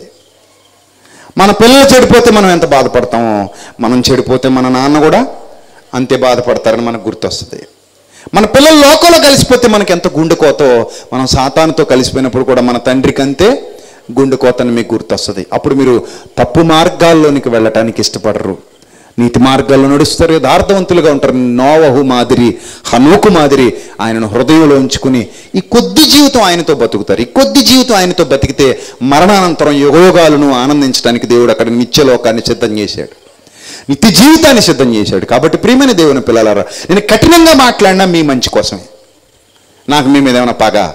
మన పిల్లలు చెడిపోతే మనం ఎంత బాధపడతామో మనం చెడిపోతే మన నాన్న కూడా అంతే బాధపడతారని మనకు గుర్తొస్తుంది మన పిల్లలు లోకంలో కలిసిపోతే మనకి ఎంత గుండె కోతో మనం సాతానుతో కలిసిపోయినప్పుడు కూడా మన తండ్రికి అంతే గుండె కోతని మీకు గుర్తొస్తుంది అప్పుడు మీరు తప్పు మార్గాల్లోనికి వెళ్ళటానికి ఇష్టపడరు నీతి మార్గాల్లో నడుస్తారు యథార్థవంతులుగా ఉంటారు నోవహు మాదిరి హనోకు మాదిరి ఆయనను హృదయంలో ఉంచుకుని ఈ కొద్ది జీవితం ఆయనతో బతుకుతారు ఈ కొద్ది జీవితం ఆయనతో బతికితే మరణానంతరం యుగయోగాలను ఆనందించడానికి దేవుడు అక్కడ నిత్యలోకాన్ని సిద్ధం చేశాడు నిత్య జీవితాన్ని సిద్ధం చేశాడు కాబట్టి ప్రియమైన దేవుని పిల్లలారా నేను కఠినంగా మాట్లాడినా మీ మంచి కోసమే నాకు మీ మీద ఏమైనా పగ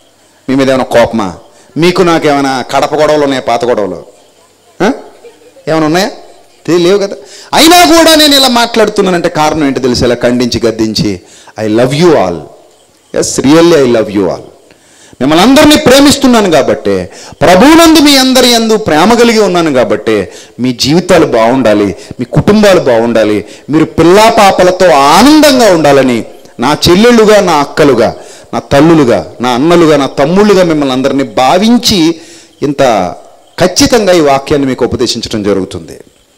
మీ మీద ఏమైనా కోపమా మీకు నాకేమైనా కడప గొడవలు ఉన్నాయా పాత గొడవలు ఆ? ఏమైనా ఉన్నాయా తెలియ లేవు కదా అయినా కూడా నేను ఇలా మాట్లాడుతున్నానంటే కారణం ఏంటో తెలుసు ఇలా ఖండించి గద్దించి I love you all yes really I love you all మిమ్మల్ని అందరినీ ప్రేమిస్తున్నాను కాబట్టి ప్రభువునందు మీ అందరి యందు ప్రేమ కలిగి ఉన్నాను కాబట్టి మీ జీవితాలు బాగుండాలి మీ కుటుంబాలు బాగుండాలి మీరు పిల్లా పాపలతో ఆనందంగా ఉండాలని నా చెల్లెళ్ళుగా నా అక్కలుగా నా తల్లులుగా నా అన్నలుగా నా తమ్ముళ్ళుగా మిమ్మల్ని అందరినీ భావించి ఇంత ఖచ్చితంగా ఈ వాక్యాన్ని మీకు ఉపదేశించడం జరుగుతుంది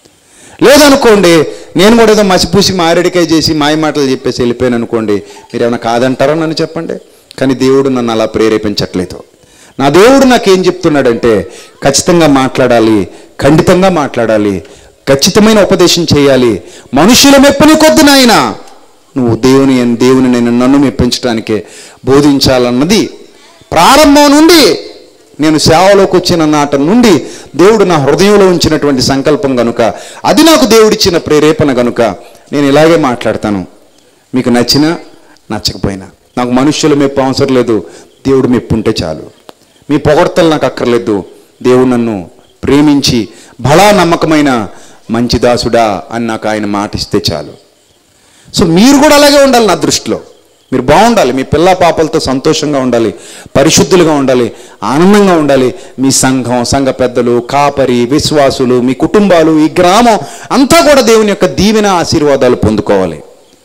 లేదనుకోండి నేను కూడా ఏదో మసిపూసి మారేడికాయ చేసి మాయ మాటలు చెప్పేసి వెళ్ళిపోయాను అనుకోండి మీరు ఏమైనా కాదంటారా నన్ను చెప్పండి కానీ దేవుడు నన్ను అలా ప్రేరేపించట్లేదు నా దేవుడు నాకేం చెప్తున్నాడంటే ఖచ్చితంగా మాట్లాడాలి ఖండితంగా మాట్లాడాలి ఖచ్చితమైన ఉపదేశం చేయాలి మనుషుల మెప్పుని కొద్ది నాయన నువ్వు దేవుని దేవుని నేను నన్ను మెప్పించడానికే బోధించాలన్నది ప్రారంభం నుండి నేను సేవలోకి వచ్చిన నాట నుండి దేవుడు నా హృదయంలో ఉంచినటువంటి సంకల్పం గనుక అది నాకు దేవుడిచ్చిన ప్రేరేపణ గనుక నేను ఇలాగే మాట్లాడతాను మీకు నచ్చినా నచ్చకపోయినా నాకు మనుష్యుల మెప్పు అవసరం లేదు దేవుడు మెప్పు ఉంటే చాలు మీ పొగడ్తలు నాకు అక్కర్లేదు దేవుడు నన్ను ప్రేమించి బలా నమ్మకమైన మంచి దాసుడా అని నాకు ఆయన మాట ఇస్తే చాలు సో మీరు కూడా అలాగే ఉండాలి నా దృష్టిలో మీరు బాగుండాలి మీ పిల్ల పాపలతో సంతోషంగా ఉండాలి పరిశుద్ధులుగా ఉండాలి ఆనందంగా ఉండాలి మీ సంఘం సంఘ పెద్దలు కాపరి విశ్వాసులు మీ కుటుంబాలు ఈ గ్రామం అంతా కూడా దేవుని యొక్క దీవెన ఆశీర్వాదాలు పొందుకోవాలి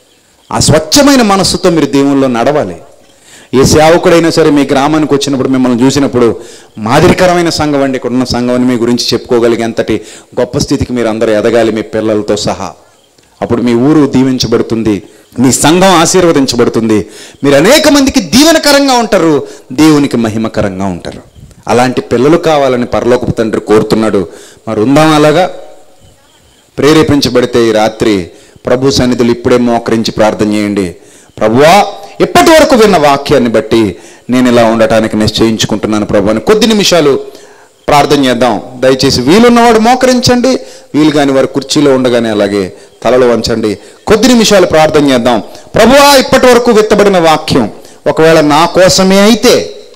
ఆ స్వచ్ఛమైన మనస్సుతో మీరు దేవుల్లో నడవాలి ఏ సేవకుడైనా సరే మీ గ్రామానికి వచ్చినప్పుడు మిమ్మల్ని చూసినప్పుడు మాదిరికరమైన సంఘం అండి ఇక్కడ ఉన్న సంఘం అని మీ గురించి చెప్పుకోగలిగే అంతటి గొప్ప స్థితికి మీరు అందరూ ఎదగాలి మీ పిల్లలతో సహా అప్పుడు మీ ఊరు దీవించబడుతుంది మీ సంఘం ఆశీర్వదించబడుతుంది మీరు అనేక మందికి దీవెనకరంగా ఉంటారు దేవునికి మహిమకరంగా ఉంటారు అలాంటి పిల్లలు కావాలని పరలోకపు తండ్రి కోరుతున్నాడు మరి ఉందాం అలాగా ప్రేరేపించబడితే ఈ రాత్రి ప్రభు సన్నిధులు ఇప్పుడే మోకరించి ప్రార్థన చేయండి ప్రభువా ఇప్పటి వరకు విన్న వాక్యాన్ని బట్టి నేను ఇలా ఉండటానికి నిశ్చయించుకుంటున్నాను ప్రభు అని కొద్ది నిమిషాలు ప్రార్థన చేద్దాం దయచేసి వీలున్నవాడు మోకరించండి వీలు కాని వారు కుర్చీలో ఉండగానే అలాగే తలలు వంచండి కొద్ది నిమిషాలు ప్రార్థన చేద్దాం ప్రభువా ఇప్పటి వరకు విత్తబడిన వాక్యం ఒకవేళ నా కోసమే అయితే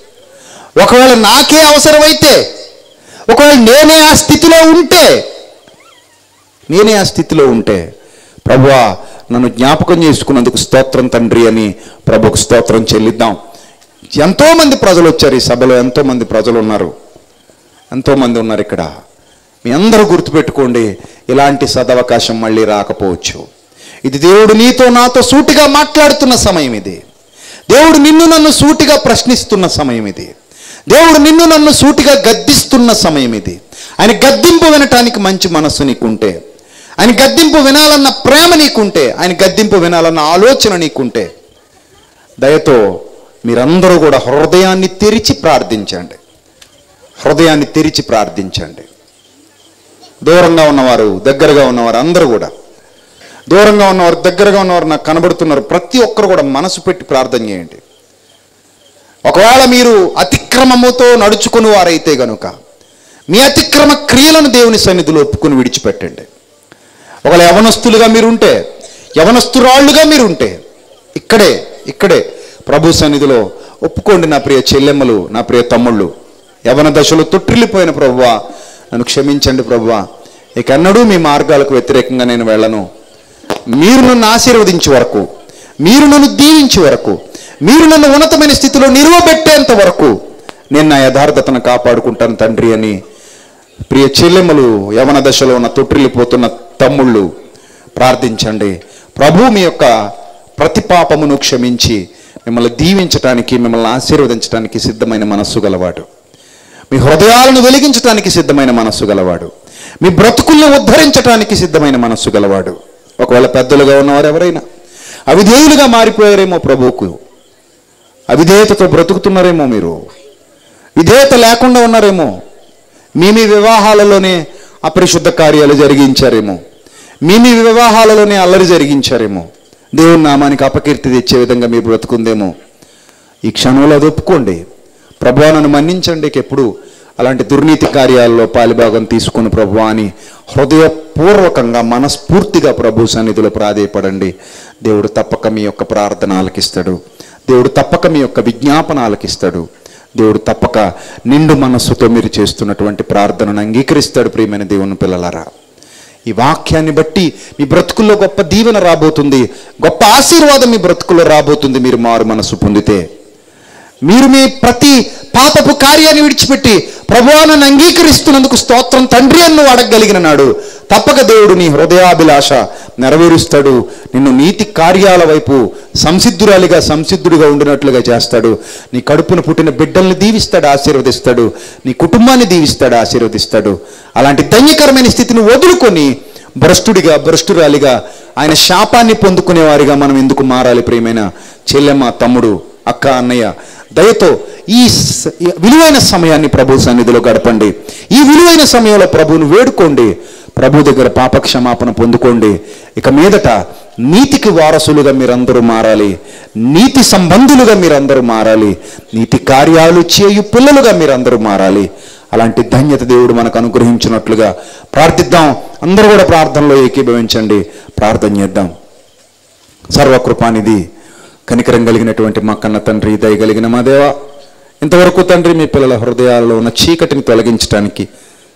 ఒకవేళ నాకే అవసరమైతే ఒకవేళ నేనే ఆ స్థితిలో ఉంటే నేనే ఆ స్థితిలో ఉంటే ప్రభువా నన్ను జ్ఞాపకం చేసుకున్నందుకు స్తోత్రం తండ్రి అని ప్రభుకు స్తోత్రం చెల్లిద్దాం ఎంతోమంది ప్రజలు వచ్చారు ఈ సభలో ఎంతోమంది ప్రజలు ఉన్నారు ఎంతోమంది ఉన్నారు ఇక్కడ మీ అందరూ గుర్తుపెట్టుకోండి ఇలాంటి సదవకాశం మళ్ళీ రాకపోవచ్చు ఇది దేవుడు నీతో నాతో సూటిగా మాట్లాడుతున్న సమయం ఇది దేవుడు నిన్ను నన్ను సూటిగా ప్రశ్నిస్తున్న సమయం ఇది దేవుడు నిన్ను నన్ను సూటిగా గద్దిస్తున్న సమయం ఇది ఆయన గద్దింపు వినటానికి మంచి మనస్సు నీకుంటే ఆయన గద్దింపు వినాలన్న ప్రేమ నీకుంటే ఆయన గద్దింపు వినాలన్న ఆలోచన నీకుంటే దయతో మీరందరూ కూడా హృదయాన్ని తెరిచి ప్రార్థించండి హృదయాన్ని తెరిచి ప్రార్థించండి దూరంగా ఉన్నవారు దగ్గరగా ఉన్నవారు అందరూ కూడా దూరంగా ఉన్నవారు దగ్గరగా ఉన్నవారు నాకు కనబడుతున్నారు ప్రతి ఒక్కరు కూడా మనసు పెట్టి ప్రార్థన చేయండి ఒకవేళ మీరు అతిక్రమముతో నడుచుకుని వారైతే గనుక మీ అతిక్రమ క్రియలను దేవుని సన్నిధిలో ఒప్పుకుని విడిచిపెట్టండి ఒకవేళ యవనస్తులుగా మీరుంటే యవనస్తురాళ్ళుగా మీరుంటే ఇక్కడే ఇక్కడే ప్రభు సన్నిధిలో ఒప్పుకోండి నా ప్రియ చెల్లెమ్మలు నా ప్రియ తమ్ముళ్ళు యవన దశలో తొట్టిల్లిపోయిన ప్రభువా నన్ను క్షమించండి ప్రభువా ఇకన్నడూ మీ మార్గాలకు వ్యతిరేకంగా నేను వెళ్ళను మీరు నన్ను ఆశీర్వదించే వరకు మీరు నన్ను దీవించే వరకు మీరు నన్ను ఉన్నతమైన స్థితిలో నిలువబెట్టేంత వరకు నేను నా యథార్థతను కాపాడుకుంటాను తండ్రి అని ప్రియ చెల్లెమ్మలు యవన దశలో ఉన్న తొట్టిల్లిపోతున్న తమ్ముళ్ళు ప్రార్థించండి ప్రభు మీ యొక్క ప్రతి పాపమును క్షమించి మిమ్మల్ని దీవించటానికి మిమ్మల్ని ఆశీర్వదించడానికి సిద్ధమైన మనస్సు గలవాడు మీ హృదయాలను వెలిగించడానికి సిద్ధమైన మనస్సు గలవాడు మీ బ్రతుకుల్ని ఉద్ధరించడానికి సిద్ధమైన మనస్సు గలవాడు ఒకవేళ పెద్దలుగా ఉన్నవారు ఎవరైనా అవిధేయులుగా మారిపోయారేమో ప్రభువుకు అవిధేయతతో బ్రతుకుతున్నారేమో మీరు విధేయత లేకుండా ఉన్నారేమో మీ మీ వివాహాలలోనే అపరిశుద్ధ కార్యాలు జరిగించారేమో మీ మీ వివాహాలలోనే అల్లరి జరిగించారేమో దేవుని నామానికి అపకీర్తి తెచ్చే విధంగా మీరు బ్రతుకుందేమో ఈ క్షణంలో అది ఒప్పుకోండి ప్రభువా నన్ను మన్నించండి ఎప్పుడు అలాంటి దుర్నీతి కార్యాల్లో పాలిభాగం తీసుకుని ప్రభువా అని హృదయపూర్వకంగా మనస్ఫూర్తిగా ప్రభు సన్నిధిలో ప్రాధేయపడండి దేవుడు తప్పక మీ యొక్క ప్రార్థన ఆలకిస్తాడు దేవుడు తప్పక మీ యొక్క విజ్ఞాపన ఆలకిస్తాడు దేవుడు తప్పక నిండు మనస్సుతో మీరు చేస్తున్నటువంటి ప్రార్థనను అంగీకరిస్తాడు ప్రియమైన దేవుని పిల్లలారా ఈ వాక్యాన్ని బట్టి మీ బ్రతుకుల్లో గొప్ప దీవెన రాబోతుంది గొప్ప ఆశీర్వాదం మీ బ్రతుకుల్లో రాబోతుంది మీరు మారు మనస్సు పొందితే మీరు మీ ప్రతి పాపపు కార్యాన్ని విడిచిపెట్టి ప్రభువానను అంగీకరిస్తున్నందుకు స్తోత్రం తండ్రి అన్ను అడగగలిగిన నాడు తప్పక దేవుడు నీ హృదయాభిలాష నెరవేరుస్తాడు నిన్ను నీతి కార్యాల వైపు సంసిద్ధురాలిగా సంసిద్ధుడిగా ఉండినట్లుగా చేస్తాడు నీ కడుపున పుట్టిన బిడ్డల్ని దీవిస్తాడు ఆశీర్వదిస్తాడు నీ కుటుంబాన్ని దీవిస్తాడు ఆశీర్వదిస్తాడు అలాంటి ధన్యకరమైన స్థితిని వదులుకొని భ్రష్టుడిగా భ్రష్టురాలిగా ఆయన శాపాన్ని పొందుకునే వారిగా మనం ఎందుకు మారాలి ప్రియమైన చెల్లెమ్మ తమ్ముడు అక్క అన్నయ్య దయతో ఈ స- ఈ విలువైన సమయాన్ని ప్రభు సన్నిధిలో గడపండి ఈ విలువైన సమయంలో ప్రభువును వేడుకోండి ప్రభు దగ్గర పాప క్షమాపణ పొందుకోండి ఇక మీదట నీతికి వారసులుగా మీరందరూ మారాలి నీతి సంబంధులుగా మీరందరూ మారాలి నీతి కార్యాలు చేయు పిల్లలుగా మీరందరూ మారాలి అలాంటి ధన్యత దేవుడు మనకు అనుగ్రహించినట్లుగా ప్రార్థిద్దాం అందరూ కూడా ప్రార్థనలో ఏకీభవించండి ప్రార్థన చేద్దాం సర్వకృపానిధి కనికరం కలిగినటువంటి మా కన్న తండ్రి దయగలిగిన మా దేవ ఇంతవరకు తండ్రి మీ పిల్లల హృదయాలలో ఉన్న చీకటిని తొలగించడానికి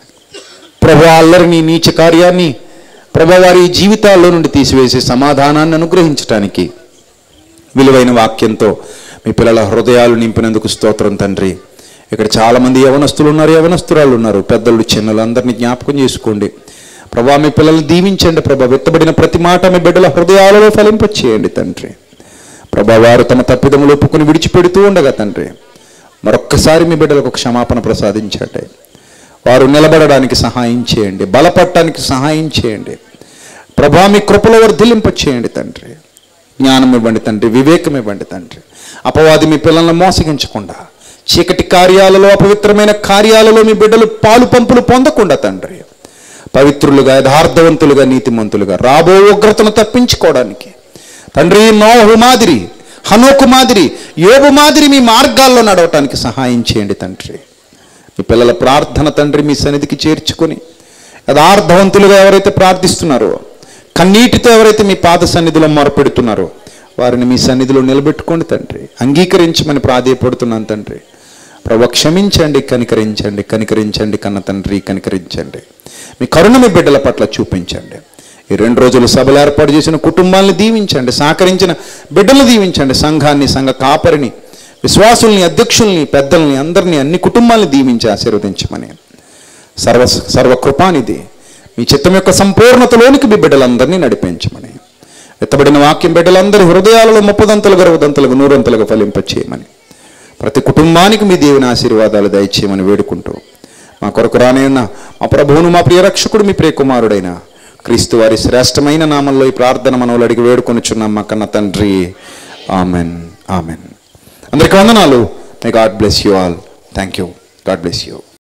ప్రభు అల్లరిని నీచ కార్యాన్ని ప్రభు వారి జీవితాల్లో నుండి తీసివేసి సమాధానాన్ని అనుగ్రహించటానికి విలువైన వాక్యంతో మీ పిల్లల హృదయాలు నింపినందుకు స్తోత్రం తండ్రి ఇక్కడ చాలా మంది యవనస్తులు ఉన్నారు యవనస్తురాలు ఉన్నారు పెద్దలు చిన్నలు అందరినీ జ్ఞాపకం చేసుకోండి ప్రభా మీ పిల్లల్ని దీవించండి ప్రభా విత్తబడిన ప్రతి మాట మీ బిడ్డల హృదయాలలో ఫలింపచేయండి తండ్రి ప్రభా వారు తమ తప్పిదములు ఒప్పుకుని విడిచిపెడుతూ ఉండగా తండ్రి మరొక్కసారి మీ బిడ్డలకు క్షమాపణ ప్రసాదించండి వారు నిలబడడానికి సహాయం చేయండి బలపడటానికి సహాయం చేయండి ప్రభా మీ కృపలో వర్ధిలింప చేయండి తండ్రి జ్ఞానం ఇవ్వండి తండ్రి వివేకం ఇవ్వండి తండ్రి అపవాది మీ పిల్లలను మోసగించకుండా చీకటి కార్యాలలో అపవిత్రమైన కార్యాలలో మీ బిడ్డలు పాలు పంపులు పొందకుండా తండ్రి పవిత్రులుగా యథార్థవంతులుగా నీతిమంతులుగా రాబో ఉగ్రతను తప్పించుకోవడానికి తండ్రి నోహు మాదిరి హనోకు మాదిరి యోబు మాదిరి మీ మార్గాల్లో నడవటానికి సహాయం చేయండి తండ్రి మీ పిల్లల ప్రార్థన తండ్రి మీ సన్నిధికి చేర్చుకొని యథార్థవంతులుగా ఎవరైతే ప్రార్థిస్తున్నారో కన్నీటితో ఎవరైతే మీ పాద సన్నిధిలో మొరపెడుతున్నారో వారిని మీ సన్నిధిలో నిలబెట్టుకోండి తండ్రి అంగీకరించమని ప్రాధేయపడుతున్నాను తండ్రి ప్రభు క్షమించండి కనికరించండి కనికరించండి కన్న తండ్రి కనికరించండి మీ కరుణ మీ బిడ్డల పట్ల చూపించండి ఈ రెండు రోజులు సభలు ఏర్పాటు చేసిన కుటుంబాలను దీవించండి సహకరించిన బిడ్డలు దీవించండి సంఘాన్ని సంఘ కాపరిని విశ్వాసుల్ని అధ్యక్షుల్ని పెద్దల్ని అందరినీ అన్ని కుటుంబాలను దీవించి ఆశీర్వదించమని సర్వ సర్వకృపానిది మీ చిత్తం యొక్క సంపూర్ణతలోనికి మీ బిడ్డలందరినీ నడిపించమని ఎత్తబడిన వాక్యం బిడ్డలందరి హృదయాలలో ముప్పదంతలుగా అరవదంతలుగా నూరంతలుగా ఫలింపచేయమని ప్రతి కుటుంబానికి మీ దేవుని ఆశీర్వాదాలు దయచేయమని వేడుకుంటూ మా కొరకు రానయ్యున్న మా ప్రభువును మా ప్రియ రక్షకుడు మీ ప్రియ కుమారుడైన క్రీస్తు వారి శ్రేష్టమైన నామంలో ఈ ప్రార్థన మనవులు అడిగి వేడుకొనిచున్నాం మా కన్న తండ్రి ఆమెన్ ఆమెన్ అందరికీ వందనాలు may God bless you all thank you God bless you